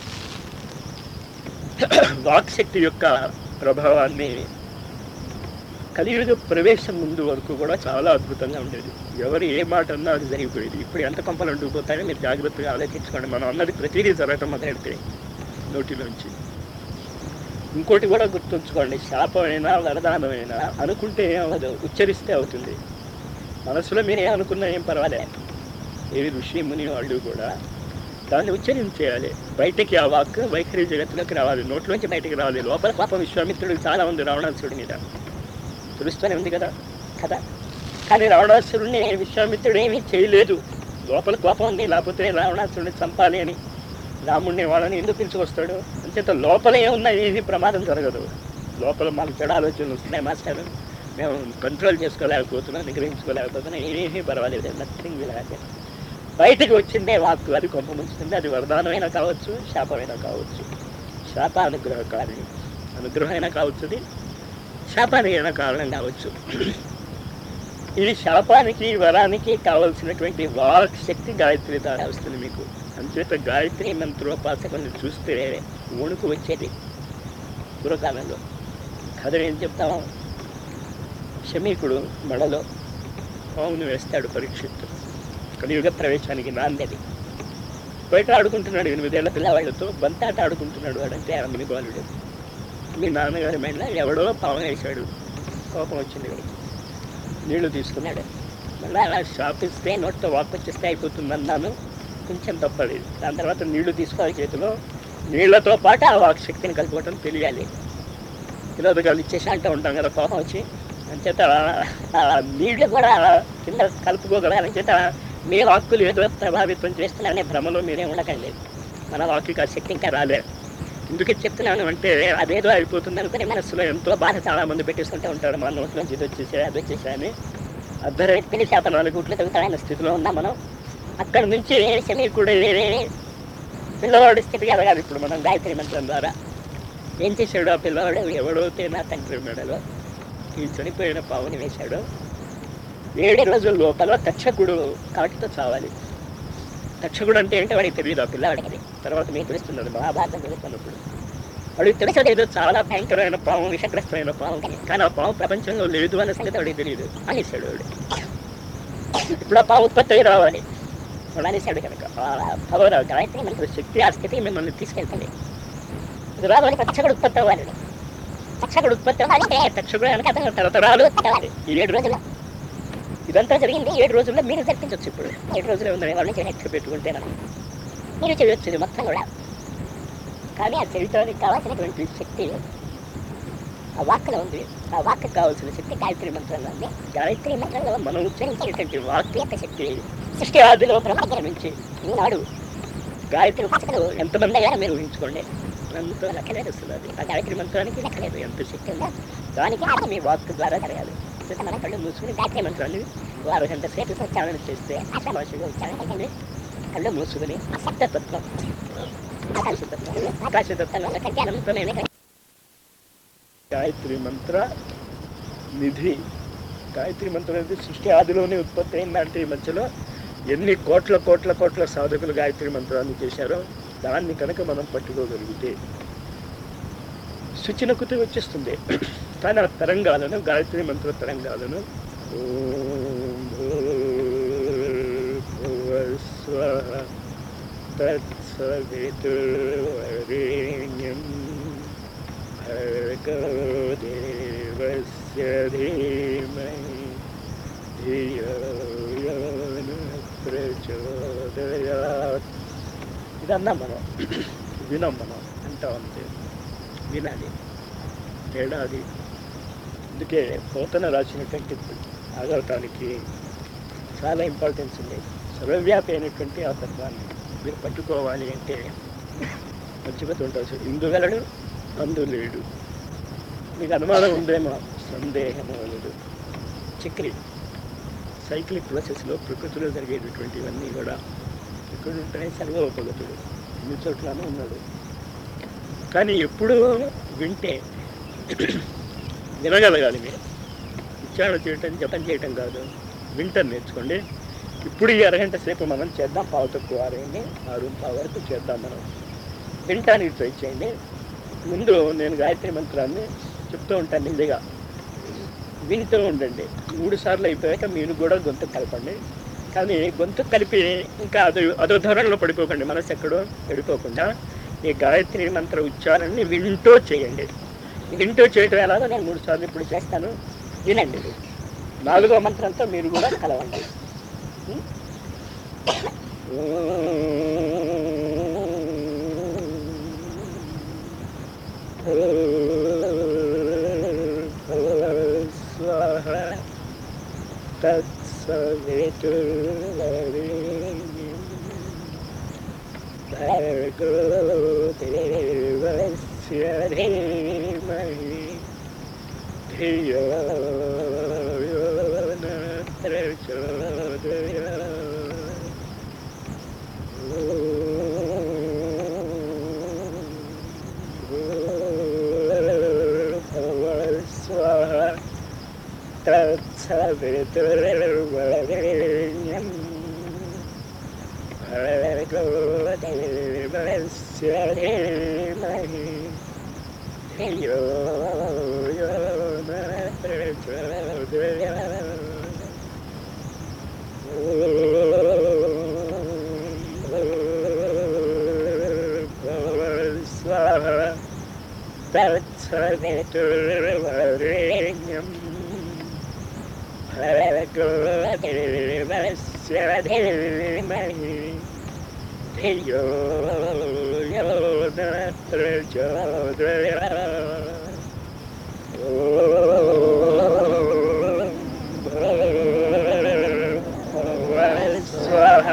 S5: వాక్ శక్తి యొక్క ప్రభావాన్ని కలియుగ ప్రవేశం ముందు వరకు కూడా చాలా అద్భుతంగా ఉండేది ఎవరు ఏ మాట అన్నా అది జరిగిపోయేది ఇప్పుడు ఎంత కొంపలు ఉండిపోతాయో మీరు జాగ్రత్తగా ఆలోచించుకోండి మనం అన్నది ప్రతిదీ జరగటం మొదలెడితే నోటిలోంచి ఇంకోటి కూడా గుర్తుంచుకోండి శాపమైనా వరదానమైనా అనుకుంటే ఏమవదు ఉచ్చరిస్తే అవుతుంది మనసులో మీరు ఏమనుకున్నా ఏం పర్వాలే ఏ ఋషి ముని వాళ్ళు కూడా దాన్ని ఉచ్చరించేయాలి బయటికి ఆ వాక్ వైఖరి జగత్తులోకి రావాలి నోట్లోంచి బయటికి రావాలి లోపల పాప విశ్వామిత్రుడికి చాలా ఉంది రావణాసురుడి మీద తెలుస్తూనే ఉంది కదా కదా కానీ రావణాసురుడిని విశ్వామిత్రుడు ఏమీ చేయలేదు లోపల కోపం ఉంది లేకపోతే రావణాసురుడిని చంపాలి అని రాముడిని వాళ్ళని ఎందుకు పిలుచుకొస్తాడు అంచేత లోపల ఏమున్నా ఏది ప్రమాదం జరగదు లోపల మాకు చెడు ఆలోచనలు వస్తున్నాయి మాస్టర్ మేము కంట్రోల్ చేసుకోలేకపోతున్నాం నిగ్రహించుకోలేకపోతున్నాం ఏమీ పర్వాలేదు నథింగ్ విల్ హ్యాపెన్ బయటకు వచ్చిందే వాక్కు అది కొంప ముంచుతుంది అది వరదానమైనా కావచ్చు శాపమైనా కావచ్చు శాప అనుగ్రహకారిణి అనుగ్రహమైనా కావచ్చు అది శాపానికి అయినా కారణం కావచ్చు ఇది శాపానికి వరానికి కావలసినటువంటి వాక్ శక్తి గాయత్రి ద్వారా వస్తుంది మీకు అంచేత గాయత్రి మంత్రోపాసకుల్ని చూస్తే వణుకు వచ్చేది పూర్వకాలంలో కథ ఏం చెప్తాం శమీకుడు మడలో పావును వేస్తాడు పరీక్షిత్తు కలియుగ ప్రవేశానికి నాంది బయట ఆడుకుంటున్నాడు ఎనిమిదేళ్ల పిల్లవాళ్ళతో బంతాట ఆడుకుంటున్నాడు వాడంటే అమ్మిని బాలుడు మీ నాన్నగారి మెడల ఎవడో పావం వేశాడు కోపం వచ్చింది వాడికి నీళ్లు తీసుకున్నాడు మళ్ళీ అలా షాప్ ఇస్తే నోట్తో వాక్ వచ్చేస్తే అయిపోతుంది అన్నాను కొంచెం తప్పలేదు దాని తర్వాత నీళ్లు తీసుకోవాలి చేతిలో నీళ్లతో పాటు ఆ వాక్ శక్తిని కలుపుకోవటం తెలియాలి విరోధకాలు ఇచ్చేసి అంటూ ఉంటాం కదా కోపం వచ్చి అంచేత ఆ నీళ్లు కూడా కింద కలుపుకోగలగాలి అంచేత మీ వాక్కులు ఏదో ప్రభావితం చేస్తున్నారనే భ్రమలో మీరే ఉండకండి మన వాక్కి ఆ శక్తి ఇంకా రాలేదు ఎందుకు చెప్తున్నాను అంటే అదేదో అయిపోతుంది అనుకుని మనసులో ఎంతో బాధ చాలా మంది పెట్టేసుకుంటూ ఉంటారు మన నోట్లోంచి ఇది వచ్చేసా అది వచ్చేసా అని అర్ధరాత్రి శాతం నాలుగు గుట్లు తగ్గుతాయన్న స్థితిలో ఉన్నాం మనం అక్కడ నుంచి శని కూడా పిల్లవాడి స్థితికి ఎదగాలి ఇప్పుడు మనం గాయత్రి మంత్రం ద్వారా ఏం చేశాడు ఆ పిల్లవాడు ఎవడైతే నా తండ్రి మెడలో ఈ చనిపోయిన పావుని వేశాడు ఏడు రోజుల లోపల తక్షకుడు కాటితో చావాలి తక్షకుడు అంటే ఏంటో వాడికి తెలియదు ఆ పిల్లవాడికి తర్వాత మీకు తెలుస్తున్నది మహాభారతం చదువుతున్నప్పుడు వాడికి తెలిసేది ఏదో చాలా భయంకరమైన పాము విషగ్రస్తమైన పాము అని. కానీ ఆ పాము ప్రపంచంలో లేదు అనే సంగతి వాడికి తెలియదు అనేసాడు వాడు ఇప్పుడు ఆ పాము ఉత్పత్తి అయి రావాలి వాడు అనేసాడు కనుక ఆ పవర్ గాయత్రి మనకు శక్తి ఆ స్థితి మిమ్మల్ని తీసుకెళ్తుంది ఇది రావాలి తక్షకుడు ఉత్పత్తి అవ్వాలి తక్షకుడు ఉత్పత్తి అవ్వాలంటే తక్షకుడు కనుక అతను తరతరాలు కావాలి ఈ ఏడు రోజులు ఇదంతా జరిగింది ఏడు రోజుల్లో మీరు జరిపించవచ్చు ఇప్పుడు ఏడు రోజులు ఉందని వాళ్ళని చేసి పెట్టుకుంటే మీరు చేయొచ్చు ఇది మొత్తం కూడా కానీ ఆ చేయటానికి కావాల్సినటువంటి శక్తి ఆ వాక్కులో ఉంది ఆ వాక్కు కావాల్సిన శక్తి గాయత్రి మంత్రంలో ఉంది గాయత్రి మంత్రంలో మనం ఉచ్చరించేటువంటి వాక్కు యొక్క శక్తి సృష్టి ఆదిలో ప్రమాణించి ఈనాడు గాయత్రి ఉపాసకులు ఎంతమంది అయ్యారో మీరు ఊహించుకోండి అంత లెక్కలేదు అసలు అది ఆ గాయత్రి మంత్రానికి లెక్కలేదు ఎంత శక్తి ఉందో దానికి అది మీ వాక్ ద్వారా జరగాలి చూస్తే మన కళ్ళు మూసుకుని గాయత్రి మంత్రాన్ని వారు గంట సేపు ఉచ్చారణ చేస్తే ఆశాభాషగా ఉచ్చారణ చేయండి కళ్ళు మూసుకుని ఆ సప్తతత్వం ఆకాశతత్వం ఆకాశతత్వం కంటే అనంతమైన గాయత్రి మంత్ర నిధి గాయత్రి మంత్రం అనేది సృష్టి ఆదిలోనే ఉత్పత్తి అయిందంటే ఈ మధ్యలో ఎన్ని కోట్ల కోట్ల కోట్ల సాధకులు గాయత్రి మంత్రాన్ని చేశారో దాన్ని కనుక మనం పట్టుకోగలిగితే శుచినకుతి వచ్చేస్తుంది కానీ ఆ తరంగాలను గాయత్రి మంత్ర తరంగాలను ఓం భూర్భువస్వః తత్సవితుర్వరేణ్యం భర్గో దేవస్య ధీమహి ధియో యో న ప్రచోదయాత్ ఇదన్నా మనం వినం మనం అంటాం అంతే వినాలి ఏడాది అందుకే పోతన రాసినటువంటి ఆగవటానికి చాలా ఇంపార్టెన్స్ ఉంది సర్వవ్యాపి అయినటువంటి ఆ తత్వాన్ని మీరు పట్టుకోవాలి అంటే మర్చిపోతూ ఉంటారు ఇందుగలడు అందు లేడు మీకు అనుమానం ఉందేమో సందేహము లేదు చక్రి సైక్లిక్ ప్రాసెస్లో ప్రకృతిలో జరిగేటటువంటివన్నీ కూడా ఇక్కడ ఉంటేనే సర్వోపగతుడు అన్ని చోట్లనే ఉన్నాడు కానీ ఎప్పుడు వింటే వినగలగాలి మీరు ఉచ్చారణ చేయటం జపం చేయటం కాదు వింటం నేర్చుకోండి ఇప్పుడు ఈ అరగంట సేపు మనం చేద్దాం పావు తక్కువ ఆరేయండి ఆరు పావు వరకు చేద్దాం మనం వినటానికి ట్రై చేయండి ముందు నేను గాయత్రి మంత్రాన్ని చెప్తూ ఉంటాను నిజంగా వింటూ ఉండండి మూడు సార్లు అయిపోయాక మీరు కూడా గొంతు కలపండి కానీ గొంతు కలిపి ఇంకా అదో అదో ధోరణిలో పడిపోకండి మనసు ఎక్కడో పడిపోకుండా ఈ గాయత్రి మంత్ర ఉచ్చారణని వింటూ చేయండి వింటూ చేయటం ఎలాగో నేను మూడు సార్లు ఇప్పుడు చేస్తాను వినండి నాలుగో మంత్రంతో మీరు కూడా కలవండి ఉం? స్వాహ తత్సవితుర్వరేణ్యం భర్గో దేవస్య ధీమహి ధియో యో న ప్రచోదయాత్. స్వాహ తత్సవితుర్వరేణ్యం భర్గో దేవస్య ధీమహి ధియో యో న ప్రచోదయాత్. స్వాహ తత్సవితుర్వరేణ్యం భర్గో దేవస్య ధీమహి ధియో యో న ప్రచోదయాత్. స్వాహ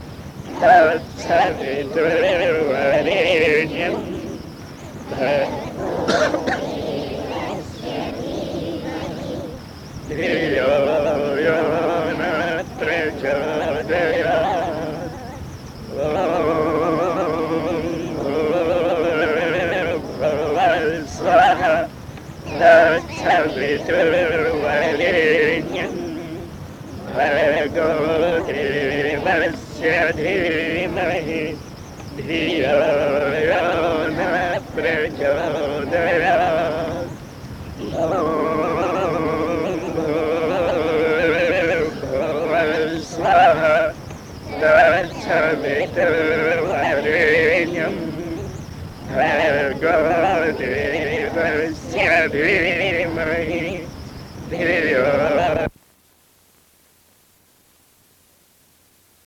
S5: తత్సవితుర్వరేణ్యం ధియో యో న ప్రచోదయాత్. సవితుర్వరేణ్యం భర్గో దేవస్య ధీమహి ధియో యో న ప్రచోదయాత్. సవితుర్వరేణ్యం భర్గో దేవస్య ధీమహి ధియో